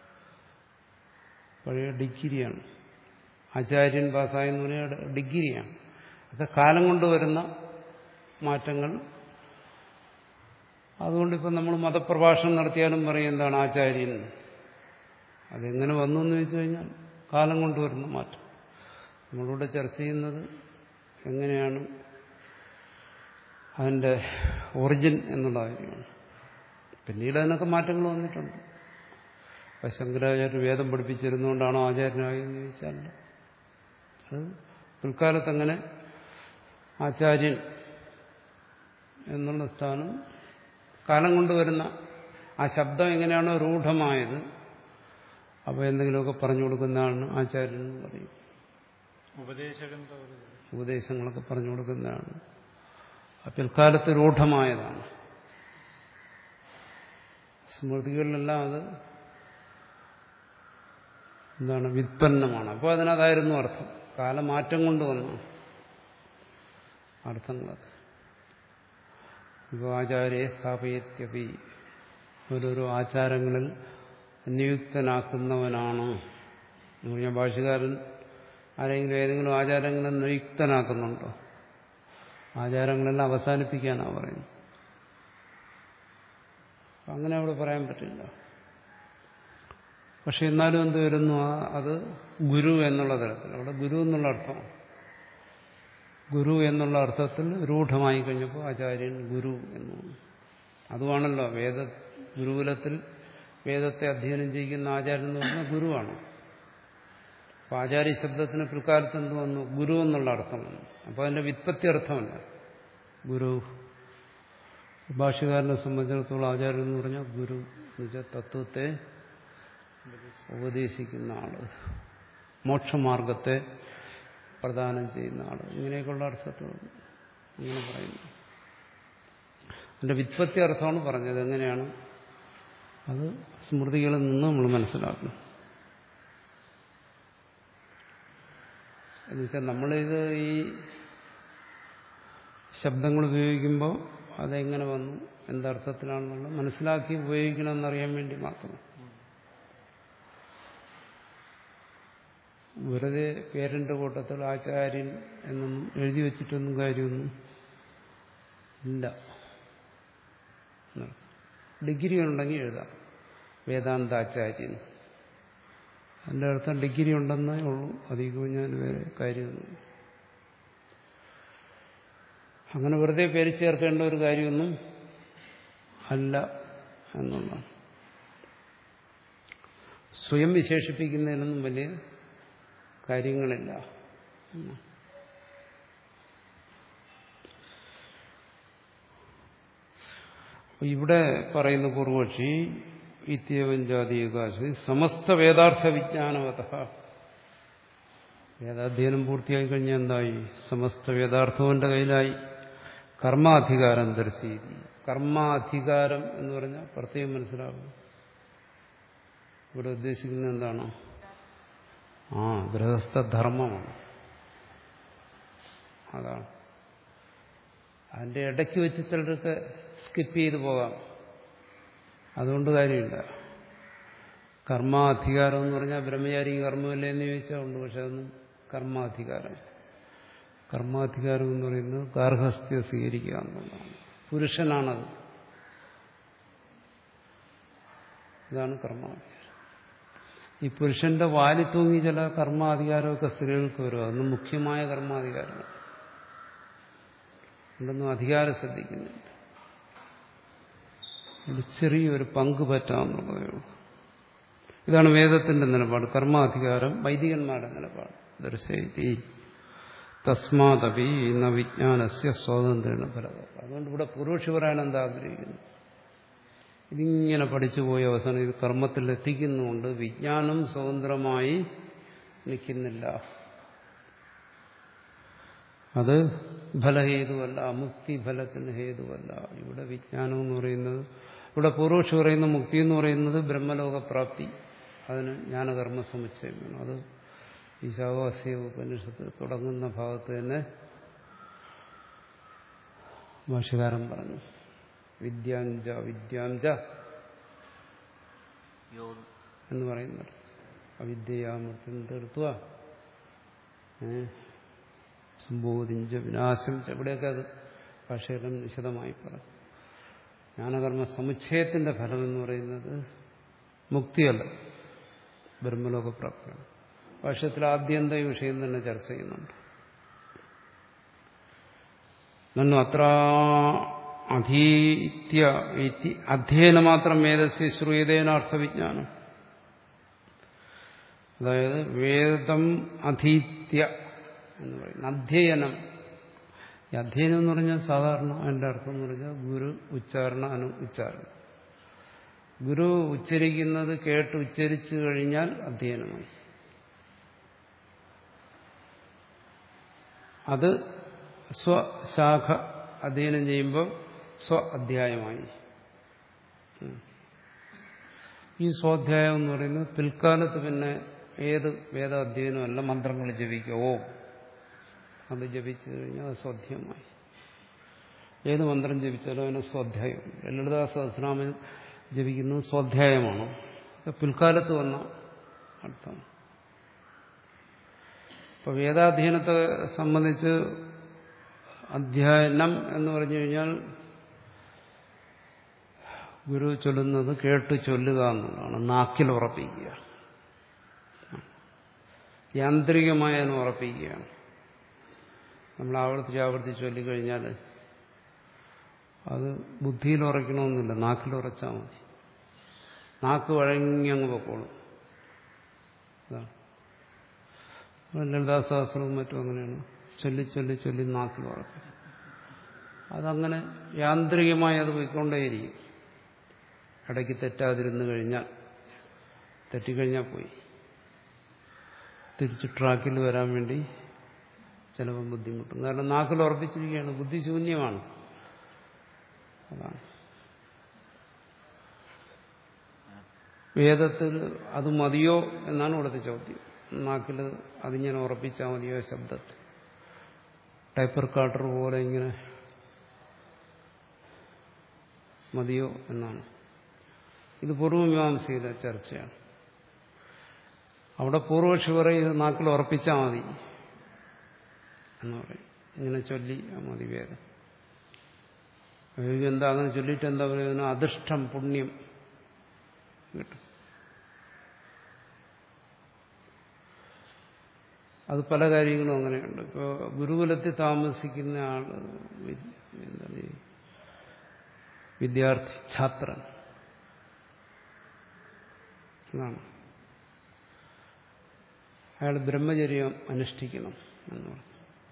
S1: പഴയ ഡിഗ്രിയാണ് ആചാര്യൻ ഭാഷ എന്ന് പറഞ്ഞാൽ ഡിഗ്രിയാണ് ഒക്കെ കാലം കൊണ്ട് വരുന്ന മാറ്റങ്ങൾ അതുകൊണ്ടിപ്പം നമ്മൾ മതപ്രഭാഷണം നടത്തിയാലും പറയും എന്താണ് ആചാര്യൻ അതെങ്ങനെ വന്നു എന്ന് ചോദിച്ചു കഴിഞ്ഞാൽ കാലം കൊണ്ട് വരുന്ന മാറ്റം നമ്മളിവിടെ ചർച്ച ചെയ്യുന്നത് എങ്ങനെയാണ് അതിൻ്റെ ഒറിജിൻ എന്നുള്ള കാര്യമാണ് പിന്നീട് അതിനൊക്കെ മാറ്റങ്ങൾ വന്നിട്ടുണ്ട് അപ്പം ശങ്കരാചാര്യ വേദം പഠിപ്പിച്ചിരുന്നുകൊണ്ടാണോ ആചാര്യനായെന്ന് ചോദിച്ചാൽ അത് പിൽക്കാലത്ത് അങ്ങനെ ആചാര്യൻ എന്നുള്ള സ്ഥാനം കാലം കൊണ്ടുവരുന്ന ആ ശബ്ദം എങ്ങനെയാണോ രൂഢമായത് അപ്പോൾ എന്തെങ്കിലുമൊക്കെ പറഞ്ഞു കൊടുക്കുന്നതാണ് ആചാര്യൻ എന്ന് പറയും
S3: ഉപദേശകൻ പൗരൻ.
S1: ഉപദേശങ്ങളൊക്കെ പറഞ്ഞു കൊടുക്കുന്നതാണ് ആ പിൽക്കാലത്ത് രൂഢമായതാണ് സ്മൃതികളിലെല്ലാം അത് എന്താണ് വിത്പന്നമാണ് അപ്പോൾ അതിനതായിരുന്നു അർത്ഥം കാലമാറ്റം കൊണ്ട് വന്നു അർത്ഥങ്ങളൊക്കെ ഇപ്പോൾ ആചാര്യെ സ്ഥാപയത്യപി ഓരോരോ ആചാരങ്ങളിൽ നിയുക്തനാക്കുന്നവനാണ് എന്ന് പറഞ്ഞാൽ ഭാഷകാരൻ ആരെങ്കിലും ഏതെങ്കിലും ആചാരങ്ങളെ നിയുക്തനാക്കുന്നുണ്ടോ ആചാരങ്ങളെല്ലാം അവസാനിപ്പിക്കാനാണ് പറയുന്നത് അങ്ങനെ അവിടെ പറയാൻ പറ്റില്ല പക്ഷെ എന്നാലും എന്ത് വരുന്നു ആ- അത് ഗുരു എന്നുള്ള തരത്തിൽ അവിടെ ഗുരു എന്നുള്ള അർത്ഥം ഗുരു എന്നുള്ള അർത്ഥത്തിൽ രൂഢമായി കഴിഞ്ഞപ്പോൾ ആചാര്യൻ ഗുരു എന്ന് വന്നു. അതുമാണല്ലോ വേദ ഗുരുകുലത്തിൽ വേദത്തെ അധ്യയനം ചെയ്യുന്ന ആചാര്യൻ എന്ന് പറഞ്ഞാൽ ഗുരുവാണ് അപ്പൊ ആചാര്യ ശബ്ദത്തിന് പിൽക്കാലത്ത് എന്ത് വന്നു ഗുരു എന്നുള്ള അർത്ഥം വന്നു അപ്പോൾ അതിന്റെ വിത്പത്തി അർത്ഥമല്ല ഗുരു ഭാഷകാരനെ സംബന്ധിച്ചിടത്തോളം ആചാര്യൻ എന്ന് പറഞ്ഞാൽ ഗുരു എന്ന് വെച്ചാൽ തത്വത്തെ ഉപദേശിക്കുന്ന ആള് മോക്ഷമാർഗത്തെ പ്രദാനം ചെയ്യുന്ന ആള് ഇങ്ങനെയൊക്കെയുള്ള അർത്ഥത്തിൽ ഇങ്ങനെ പറയുന്നു അതിന്റെ വിത്പത്തി അർത്ഥമാണ് പറഞ്ഞത് എങ്ങനെയാണ് അത് സ്മൃതികളിൽ നിന്ന് നമ്മൾ മനസ്സിലാക്കണം എന്നുവെച്ചാൽ നമ്മളിത് ഈ ശബ്ദങ്ങൾ ഉപയോഗിക്കുമ്പോൾ അതെങ്ങനെ വന്നു എന്തർത്ഥത്തിലാണെന്നുള്ളത് മനസ്സിലാക്കി ഉപയോഗിക്കണമെന്നറിയാൻ വേണ്ടി മാത്രം വെറുതെ പേരന്റെ കൂട്ടത്തിൽ ആചാര്യൻ എന്നൊന്നും എഴുതി വെച്ചിട്ടൊന്നും കാര്യമൊന്നും ഇല്ല ഡിഗ്രി ഉണ്ടെങ്കിൽ എഴുതാം വേദാന്താചാര്യൻ അതിൻ്റെ അർത്ഥം ഡിഗ്രി ഉണ്ടെന്നേ ഉള്ളൂ അധികവും ഞാൻ വേറെ കാര്യമൊന്നും അങ്ങനെ വെറുതെ പേര് ചേർക്കേണ്ട ഒരു കാര്യമൊന്നും അല്ല എന്നുള്ളതാണ് സ്വയം വിശേഷിപ്പിക്കുന്നതിനൊന്നും വലിയ കാര്യങ്ങളില്ല ഇവിടെ പറയുന്ന പൂർവക്ഷി ഇത്യവഞ്ചാതീകാശി സമസ്ത വേദാർത്ഥ വിജ്ഞാനവത വേദാധ്യയനം പൂർത്തിയായി കഴിഞ്ഞാൽ എന്തായി സമസ്ത വേദാർത്ഥവന്റെ കയ്യിലായി കർമാധികാരം ദർശിതി കർമാധികാരം എന്ന് പറഞ്ഞാൽ പ്രത്യേകം മനസ്സിലാകും ഇവിടെ ഉദ്ദേശിക്കുന്നത് എന്താണ് ആ ഗൃഹസ്ഥധർമ്മമാണ് അതാണ് അതിന്റെ ഇടയ്ക്ക് വെച്ച് ചിലർക്ക് സ്കിപ്പ് ചെയ്തു പോകാം അതുകൊണ്ട് കാര്യമില്ല കർമാധികാരം എന്ന് പറഞ്ഞാൽ ബ്രഹ്മചാരി കർമ്മമില്ല എന്ന് ചോദിച്ചാൽ ഉണ്ട് പക്ഷെ അതൊന്നും കർമാധികാരം കർമാധികാരം എന്ന് പറയുന്നത് ഗാർഹസ്ഥ്യ സ്വീകരിക്കുക എന്നുള്ളതാണ് പുരുഷനാണത് ഇതാണ് കർമാധികാരം ഈ പുരുഷന്റെ വാലി തൂങ്ങി ചില കർമാധികാരമൊക്കെ സ്ത്രീകൾക്ക് വരും അതൊന്നും മുഖ്യമായ കർമാധികാരമാണ് ഉണ്ടെന്നും അധികാരം ശ്രദ്ധിക്കുന്നുണ്ട് ഒരു ചെറിയൊരു പങ്ക് പറ്റാമെന്നുള്ളതേ ഉള്ളൂ ഇതാണ് വേദത്തിന്റെ നിലപാട് കർമാധികാരം വൈദികന്മാരുടെ നിലപാട് ദർശയത്തി തസ്മാതപി എന്ന വിജ്ഞാനസ്യ സ്വാതന്ത്ര്യ ഫലത അതുകൊണ്ട് ഇവിടെ പുരുഷി പറയാൻ എന്താ ആഗ്രഹിക്കുന്നു ഇതിങ്ങനെ പഠിച്ചു പോയ അവസാനം ഇത് കർമ്മത്തിൽ എത്തിക്കുന്നുണ്ട് വിജ്ഞാനം സ്വതന്ത്രമായി നിൽക്കുന്നില്ല അത് ഫലഹേതുവല്ല മുക്തി ഫലത്തിന് ഹേതുവല്ല ഇവിടെ വിജ്ഞാനം എന്ന് പറയുന്നത് ഇവിടെ പൂർവക്ഷി പറയുന്ന മുക്തി എന്ന് പറയുന്നത് ബ്രഹ്മലോകപ്രാപ്തി അതിന് ജ്ഞാനകർമ്മ സമുച്ചയം വേണം അത് ഈശാവാസ്യ ഉപനിഷത്ത് തുടങ്ങുന്ന ഭാഗത്ത് തന്നെ ഭാഷകാരൻ പറഞ്ഞു വിദ്യാഞ്ച വിദ്യാഞ്ച
S2: യോ
S1: എന്ന് പറയുന്നത് അവിദ്യയാമൃത്യം തീർത്തുക സംബോധിഞ്ച വിനാശം എവിടെയൊക്കെ അത് ഭാഷകാരൻ വിശദമായി പറഞ്ഞു ജ്ഞാനകർമ്മ സമുച്ചയത്തിന്റെ ഫലം എന്ന് പറയുന്നത് മുക്തിയല്ല ബ്രഹ്മലോകപ്രാപ്തിയാണ് ഭാഷ്യത്തിൽ ആദ്യന്ത ഈ വിഷയം തന്നെ ചർച്ച ചെയ്യുന്നുണ്ട് നന്നു അത്ര അധീത്യ അധ്യയനം മാത്രം വേദസ്യ ശ്രൂയതേനാർത്ഥവിജ്ഞാനം അതായത് വേദം അധീത്യ എന്ന് പറയുന്നത് അധ്യയനം ഈ അധ്യയനം എന്ന് പറഞ്ഞാൽ സാധാരണ അതിൻ്റെ അർത്ഥം എന്ന് പറഞ്ഞാൽ ഗുരു ഉച്ചാരണ അനു ഉച്ചാരണം ഗുരു ഉച്ചരിക്കുന്നത് കേട്ട് ഉച്ചരിച്ചു കഴിഞ്ഞാൽ അധ്യയനമായി അത് സ്വശാഖ അധ്യയനം ചെയ്യുമ്പോൾ സ്വ അധ്യായമായി ഈ സ്വാധ്യായം എന്ന് പറയുന്നത് പിൽക്കാലത്ത് പിന്നെ ഏത് വേദാധ്യയനമല്ല മന്ത്രങ്ങൾ ജപിക്കുക ഓം അത് ജപിച്ചു കഴിഞ്ഞാൽ അത് സ്വാധ്യമായി ഏത് മന്ത്രം ജപിച്ചാലും അതിന് സ്വാധ്യായം ലളിതാ സഹസ്രനാമം ജപിക്കുന്നത് സ്വാധ്യായമാണ് അത് പിൽക്കാലത്ത് വന്ന അർത്ഥം ഇപ്പൊ വേദാധ്യയനത്തെ സംബന്ധിച്ച് അധ്യയനം എന്ന് പറഞ്ഞു കഴിഞ്ഞാൽ ഗുരു ചൊല്ലുന്നത് കേട്ട് ചൊല്ലുക എന്നുള്ളതാണ് നാക്കിൽ ഉറപ്പിക്കുക യാന്ത്രികമായി അതിനെ ഉറപ്പിക്കുകയാണ് നമ്മൾ ആവർത്തിച്ച് ആവർത്തിച്ച് ചൊല്ലിക്കഴിഞ്ഞാൽ അത് ബുദ്ധിയിൽ ഉറയ്ക്കണമെന്നില്ല നാക്കിൽ ഉറച്ചാൽ മതി നാക്ക് വഴങ്ങി അങ്ങ് പൊക്കോളും ലളിതാസഹസ്രവും മറ്റും അങ്ങനെയാണ് ചൊല്ലി ചൊല്ലി ചൊല്ലി നാക്കിൽ ഉറക്കും അതങ്ങനെ യാന്ത്രികമായി അത് പോയിക്കൊണ്ടേയിരിക്കും ഇടയ്ക്ക് തെറ്റാതിരുന്നു കഴിഞ്ഞാൽ തെറ്റിക്കഴിഞ്ഞാൽ പോയി തിരിച്ച് ട്രാക്കിൽ വരാൻ വേണ്ടി ചിലപ്പോൾ ബുദ്ധിമുട്ടും കാരണം നാക്കിൽ ഉറപ്പിച്ചിരിക്കുകയാണ് ബുദ്ധിശൂന്യമാണ് അതാണ് വേദത്തിൽ അത് മതിയോ എന്നാണ് ഇവിടുത്തെ ചോദ്യം നാക്കിൽ അതിങ്ങനെ ഉറപ്പിച്ചാൽ മതിയോ ശബ്ദത്തിൽ ടൈപ്പർ കാട്ടർ പോലെ ഇങ്ങനെ മതിയോ എന്നാണ് ഇത് പൂർവമീമാംസയിലെ ചർച്ചയാണ് അവിടെ പൂർവക്ഷി പറയും ഇത് നാക്കിൽ ഉറപ്പിച്ചാൽ മതി എന്ന് പറയും ഇങ്ങനെ ചൊല്ലി മതി വേദം എന്താ അങ്ങനെ ചൊല്ലിയിട്ട് എന്താ പറയുക അധിഷ്ഠം പുണ്യം കിട്ടും അത് പല കാര്യങ്ങളും അങ്ങനെയുണ്ട് ഇപ്പോൾ ഗുരുകുലത്തിൽ താമസിക്കുന്ന ആൾ എന്താണ് ഈ വിദ്യാർത്ഥി ഛാത്രൻ എന്നാണ് അയാൾ ബ്രഹ്മചര്യം അനുഷ്ഠിക്കണം എന്ന് പറഞ്ഞു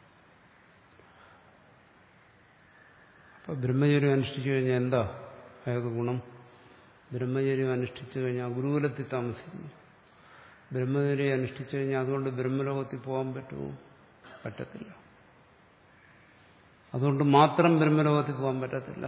S1: അപ്പൊ ബ്രഹ്മചര്യം അനുഷ്ഠിച്ചു കഴിഞ്ഞാൽ എന്താ അയാൾക്ക് ഗുണം ബ്രഹ്മചര്യം അനുഷ്ഠിച്ചു കഴിഞ്ഞാൽ ഗുരുകുലത്തിൽ താമസിക്കുന്നു ബ്രഹ്മചര്യം അനുഷ്ഠിച്ചു കഴിഞ്ഞാൽ അതുകൊണ്ട് ബ്രഹ്മലോകത്തിൽ പോകാൻ പറ്റുമോ പറ്റത്തില്ല അതുകൊണ്ട് മാത്രം ബ്രഹ്മലോകത്തിൽ പോകാൻ പറ്റത്തില്ല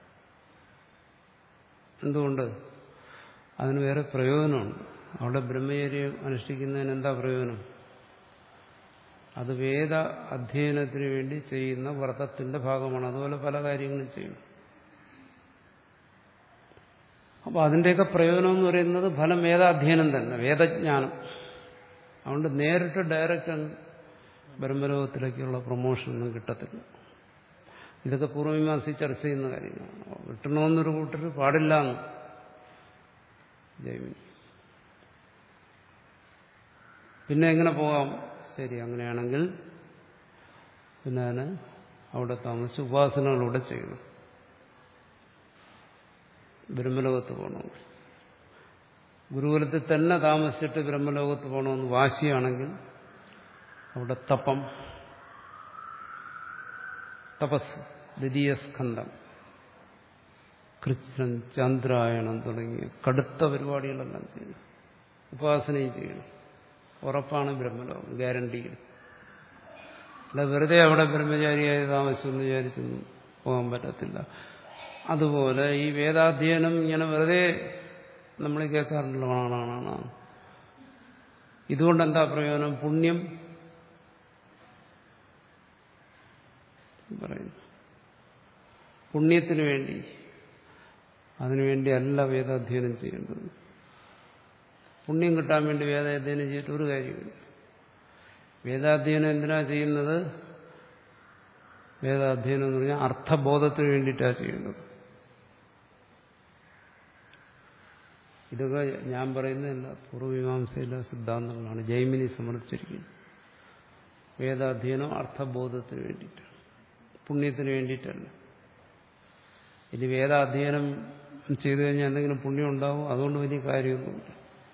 S1: എന്തുകൊണ്ട് അതിന് വേറെ പ്രയോജനമുണ്ട് അവിടെ ബ്രഹ്മചര്യം അനുഷ്ഠിക്കുന്നതിന് എന്താ പ്രയോജനം അത് വേദ അധ്യയനത്തിന് വേണ്ടി ചെയ്യുന്ന വ്രതത്തിന്റെ ഭാഗമാണ് അതുപോലെ പല കാര്യങ്ങളും ചെയ്യണം അപ്പോൾ അതിൻ്റെയൊക്കെ പ്രയോജനം എന്ന് പറയുന്നത് ഫലം വേദാധ്യയനം തന്നെ വേദജ്ഞാനം അതുകൊണ്ട് നേരിട്ട് ഡയറക്റ്റ് അങ്ങ് ബ്രഹ്മലോകത്തിലേക്കുള്ള പ്രൊമോഷനൊന്നും കിട്ടത്തില്ല ഇതൊക്കെ പൂർവമീമാസി ചർച്ച ചെയ്യുന്ന കാര്യങ്ങളാണ് കിട്ടണമെന്നൊരു കൂട്ടർ പാടില്ല എന്ന് ജൈമിനി പിന്നെ എങ്ങനെ പോകാം ശരി അങ്ങനെയാണെങ്കിൽ പിന്നെ അതിന് അവിടെ താമസിച്ച് ഉപാസനകളൂടെ ചെയ്യണം ബ്രഹ്മലോകത്ത് പോകണം ഗുരുകുലത്തിൽ തന്നെ താമസിച്ചിട്ട് ബ്രഹ്മലോകത്ത് പോകണമെന്ന് വാശിയാണെങ്കിൽ അവിടെ തപം തപസ് ദ്വിതീയ സ്കന്ധം കൃഷ്ണൻ ചന്ദ്രായണം തുടങ്ങിയ കടുത്ത പരിപാടികളെല്ലാം ചെയ്യണം ഉപാസനയും ചെയ്യണം ഉറപ്പാണ് ബ്രഹ്മലോകം ഗ്യാരണ്ടിയിൽ അല്ല വെറുതെ അവിടെ ബ്രഹ്മചാരിയായി താമസിച്ചെന്ന് വിചാരിച്ചൊന്നും പോകാൻ പറ്റത്തില്ല അതുപോലെ ഈ വേദാധ്യയനം ഇങ്ങനെ വെറുതെ നമ്മൾ കേൾക്കാറുണ്ടല്ലോ ആണാണാണ് ഇതുകൊണ്ട് എന്താ പ്രയോജനം പുണ്യം പറയുന്നു പുണ്യത്തിന് വേണ്ടി അതിനുവേണ്ടി അല്ല വേദാധ്യയനം ചെയ്യേണ്ടത് പുണ്യം കിട്ടാൻ വേണ്ടി വേദാധ്യയനം ചെയ്തിട്ട് ഒരു കാര്യമില്ല വേദാധ്യയനം എന്തിനാ ചെയ്യുന്നത് വേദാധ്യയനം എന്ന് പറഞ്ഞാൽ അർത്ഥബോധത്തിന് വേണ്ടിയിട്ടാണ് ചെയ്യുന്നത് ഇതൊക്കെ ഞാൻ പറയുന്നതല്ല പൂർവ്വമീമാംസയിലെ സിദ്ധാന്തങ്ങളാണ് ജൈമിനി സമർപ്പിച്ചിരിക്കുന്നത് വേദാധ്യയനം അർത്ഥബോധത്തിന് വേണ്ടിയിട്ടാണ് പുണ്യത്തിന് വേണ്ടിയിട്ടല്ല ഇനി വേദാധ്യയനം ചെയ്തു കഴിഞ്ഞാൽ എന്തെങ്കിലും പുണ്യം ഉണ്ടാവും അതുകൊണ്ട് വലിയ കാര്യമൊന്നുമില്ല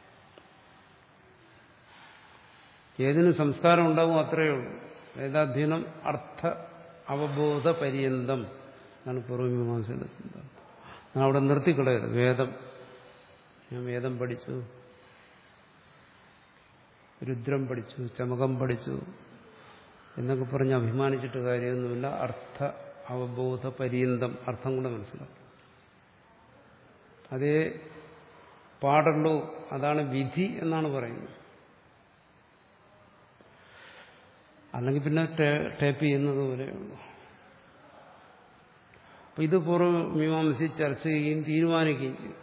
S1: ഏതിന് സംസ്കാരം ഉണ്ടാവും അത്രയേ ഉള്ളൂ വേദാധ്യയനം അർത്ഥ അവബോധ പര്യന്തം എന്നാണ് പൂർവ്വമീമാംസയുടെ സിദ്ധാന്തം ഞാൻ അവിടെ നിർത്തിക്കളയരുത് വേദം ഞാൻ വേദം പഠിച്ചു രുദ്രം പഠിച്ചു ചമകം പഠിച്ചു എന്നൊക്കെ പറഞ്ഞ് അഭിമാനിച്ചിട്ട് കാര്യമൊന്നുമില്ല അർത്ഥ അവബോധ പര്യന്തം അർത്ഥം കൂടെ മനസ്സിലാക്കും അതേ പാടുള്ളൂ അതാണ് വിധി എന്നാണ് പറയുന്നത് അല്ലെങ്കിൽ പിന്നെ ടേപ്പ് ചെയ്യുന്നത് പോലെയുള്ളൂ അപ്പൊ ഇത് പൂർവ്വ മീമാംസി ചർച്ച ചെയ്യുകയും തീരുമാനിക്കുകയും ചെയ്യും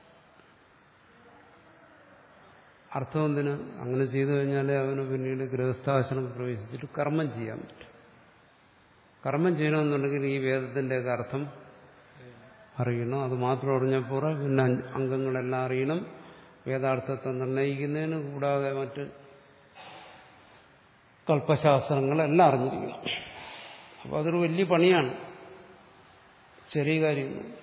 S1: അർത്ഥം എന്തിന് അങ്ങനെ ചെയ്തു കഴിഞ്ഞാൽ അവന് പിന്നീട് ഗൃഹസ്ഥാശ്രമം പ്രവേശിച്ചിട്ട് കർമ്മം ചെയ്യാൻ പറ്റും കർമ്മം ചെയ്യണമെന്നുണ്ടെങ്കിൽ ഈ വേദത്തിൻ്റെയൊക്കെ അർത്ഥം അറിയണം അത് മാത്രം അറിഞ്ഞപ്പോൾ പിന്നെ അംഗങ്ങളെല്ലാം അറിയണം വേദാർത്ഥത്തെ നിർണ്ണയിക്കുന്നതിന് കൂടാതെ മറ്റ് കൽപ്പശാസ്ത്രങ്ങളെല്ലാം അറിഞ്ഞിരിക്കണം അപ്പോൾ അതൊരു വലിയ പണിയാണ് ചെറിയ കാര്യമൊന്നും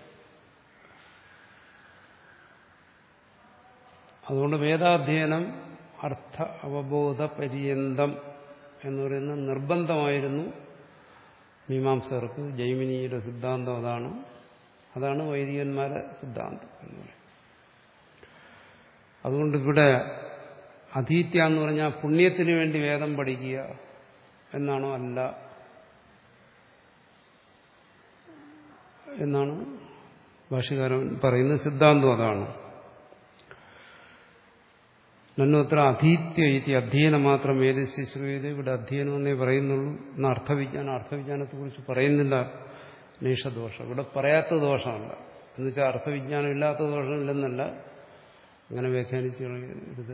S1: അതുകൊണ്ട് വേദാധ്യയനം അർത്ഥ അവബോധ പര്യന്തം എന്ന് പറയുന്നത് നിർബന്ധമായിരുന്നു മീമാംസകർക്ക് ജൈമിനിയുടെ സിദ്ധാന്തം അതാണ് അതാണ് വൈദികന്മാരെ സിദ്ധാന്തം എന്ന് പറയുന്നത് അതുകൊണ്ട് ഇവിടെ അധീത്യ എന്ന് പറഞ്ഞാൽ പുണ്യത്തിന് വേണ്ടി വേദം പഠിക്കുക എന്നാണോ അല്ല എന്നാണ് ഭാഷകാരൻ പറയുന്ന സിദ്ധാന്തം അതാണ് നന്നോത്ര അധീത്യ ഇതി അധ്യയനം മാത്രം ഏത് ശിശുവേത് ഇവിടെ അധ്യയനം എന്നേ പറയുന്നുള്ളൂ എന്ന അർത്ഥവിജ്ഞാനം അർത്ഥവിജ്ഞാനത്തെ കുറിച്ച് പറയുന്നില്ല നീഷദോഷം ഇവിടെ പറയാത്ത ദോഷമല്ല എന്നുവെച്ചാൽ അർത്ഥവിജ്ഞാനം ഇല്ലാത്ത ദോഷമില്ലെന്നല്ല അങ്ങനെ വ്യാഖ്യാനിച്ചു കളയരുത്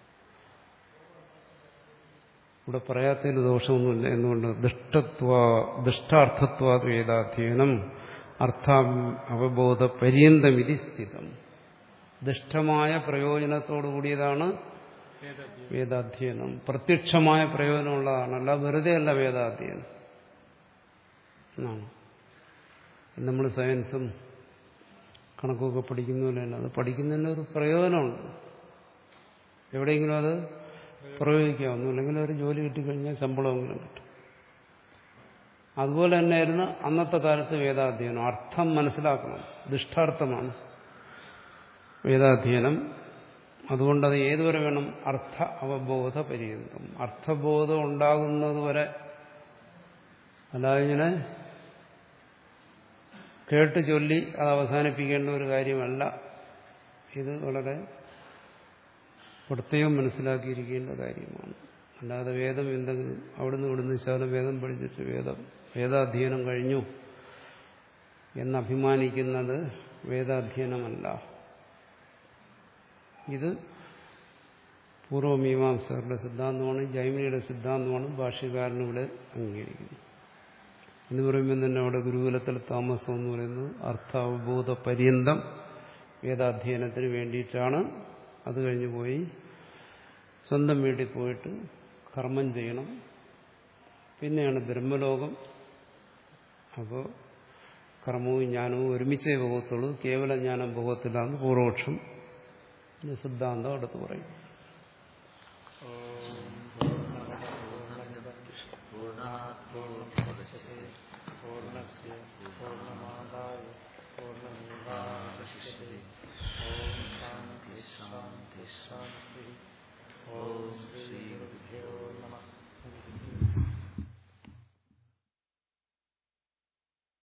S1: ഇവിടെ പറയാത്തതിൽ ദോഷമൊന്നുമില്ല എന്നുകൊണ്ട് ദുഷ്ടത്വ ദുഷ്ടാർത്ഥത്വ വേദാധ്യയനം അർത്ഥ അവബോധ പര്യന്തമിതി സ്ഥിതം ദുഷ്ടമായ പ്രയോജനത്തോടു കൂടിയതാണ്
S3: വേദാധ്യയനം
S1: വേദാധ്യയനം പ്രത്യക്ഷമായ പ്രയോജനമുള്ളതാണ് അല്ല വെറുതെ അല്ല വേദാധ്യയനം എന്നാണ് നമ്മൾ സയൻസും കണക്കൊക്കെ പഠിക്കുന്നപോലെ തന്നെ അത് പഠിക്കുന്നതിന് ഒരു പ്രയോജനമുണ്ട് എവിടെയെങ്കിലും അത് പ്രയോഗിക്കാവുന്നു അല്ലെങ്കിൽ ഒരു ജോലി കിട്ടിക്കഴിഞ്ഞാൽ ശമ്പളമെങ്കിലും കിട്ടും അതുപോലെ തന്നെയായിരുന്നു അന്നത്തെ കാലത്ത് വേദാധ്യയനം അർത്ഥം മനസ്സിലാക്കണം ദുഷ്ടാർത്ഥമാണ് വേദാധ്യയനം അതുകൊണ്ട് അത് ഏതുവരെ വേണം അർത്ഥ അവബോധ പര്യന്തം അർത്ഥബോധം ഉണ്ടാകുന്നത് വരെ അല്ലാതെ ഇങ്ങനെ കേട്ട് ചൊല്ലി അത് അവസാനിപ്പിക്കേണ്ട ഒരു കാര്യമല്ല ഇത് വളരെ പ്രത്യേകം മനസ്സിലാക്കിയിരിക്കേണ്ട കാര്യമാണ് അല്ലാതെ വേദം എന്തെങ്കിലും അവിടുന്ന് ഇവിടുന്ന് ശാലം വേദം പഠിച്ചിട്ട് വേദം വേദാധ്യയനം കഴിഞ്ഞു എന്നഭിമാനിക്കുന്നത് വേദാധ്യയനമല്ല ഇത് പൂർവമീമാംസകരുടെ സിദ്ധാന്തമാണ് ജൈമിനിയുടെ സിദ്ധാന്തമാണ് ഭാഷ്യകാരനിവിടെ അംഗീകരിക്കുന്നത് എന്ന് പറയുമ്പോൾ തന്നെ അവിടെ ഗുരുകുലത്തിൽ താമസം എന്ന് പറയുന്നത് അർത്ഥാവബോധ പര്യന്തം വേദാധ്യയനത്തിന് വേണ്ടിയിട്ടാണ് അത് കഴിഞ്ഞു പോയി സ്വന്തം വീട്ടിൽ പോയിട്ട് കർമ്മം ചെയ്യണം പിന്നെയാണ് ബ്രഹ്മലോകം അപ്പോൾ കർമ്മവും ജ്ഞാനവും ഒരുമിച്ചേ പോകത്തുള്ളൂ കേവല ജ്ഞാനം പോകത്തില്ലാന്ന് പൂർവപക്ഷം പിന്നെ സിദ്ധാന്തം അടുത്ത് പറയും
S3: പൂർണ്ണസ്യ പൂർണ്ണമാദായ പൂർണ്ണമേവാവശിഷ്യത്തെ ഓം ശാന്തി ശാന്തി ശാന്തി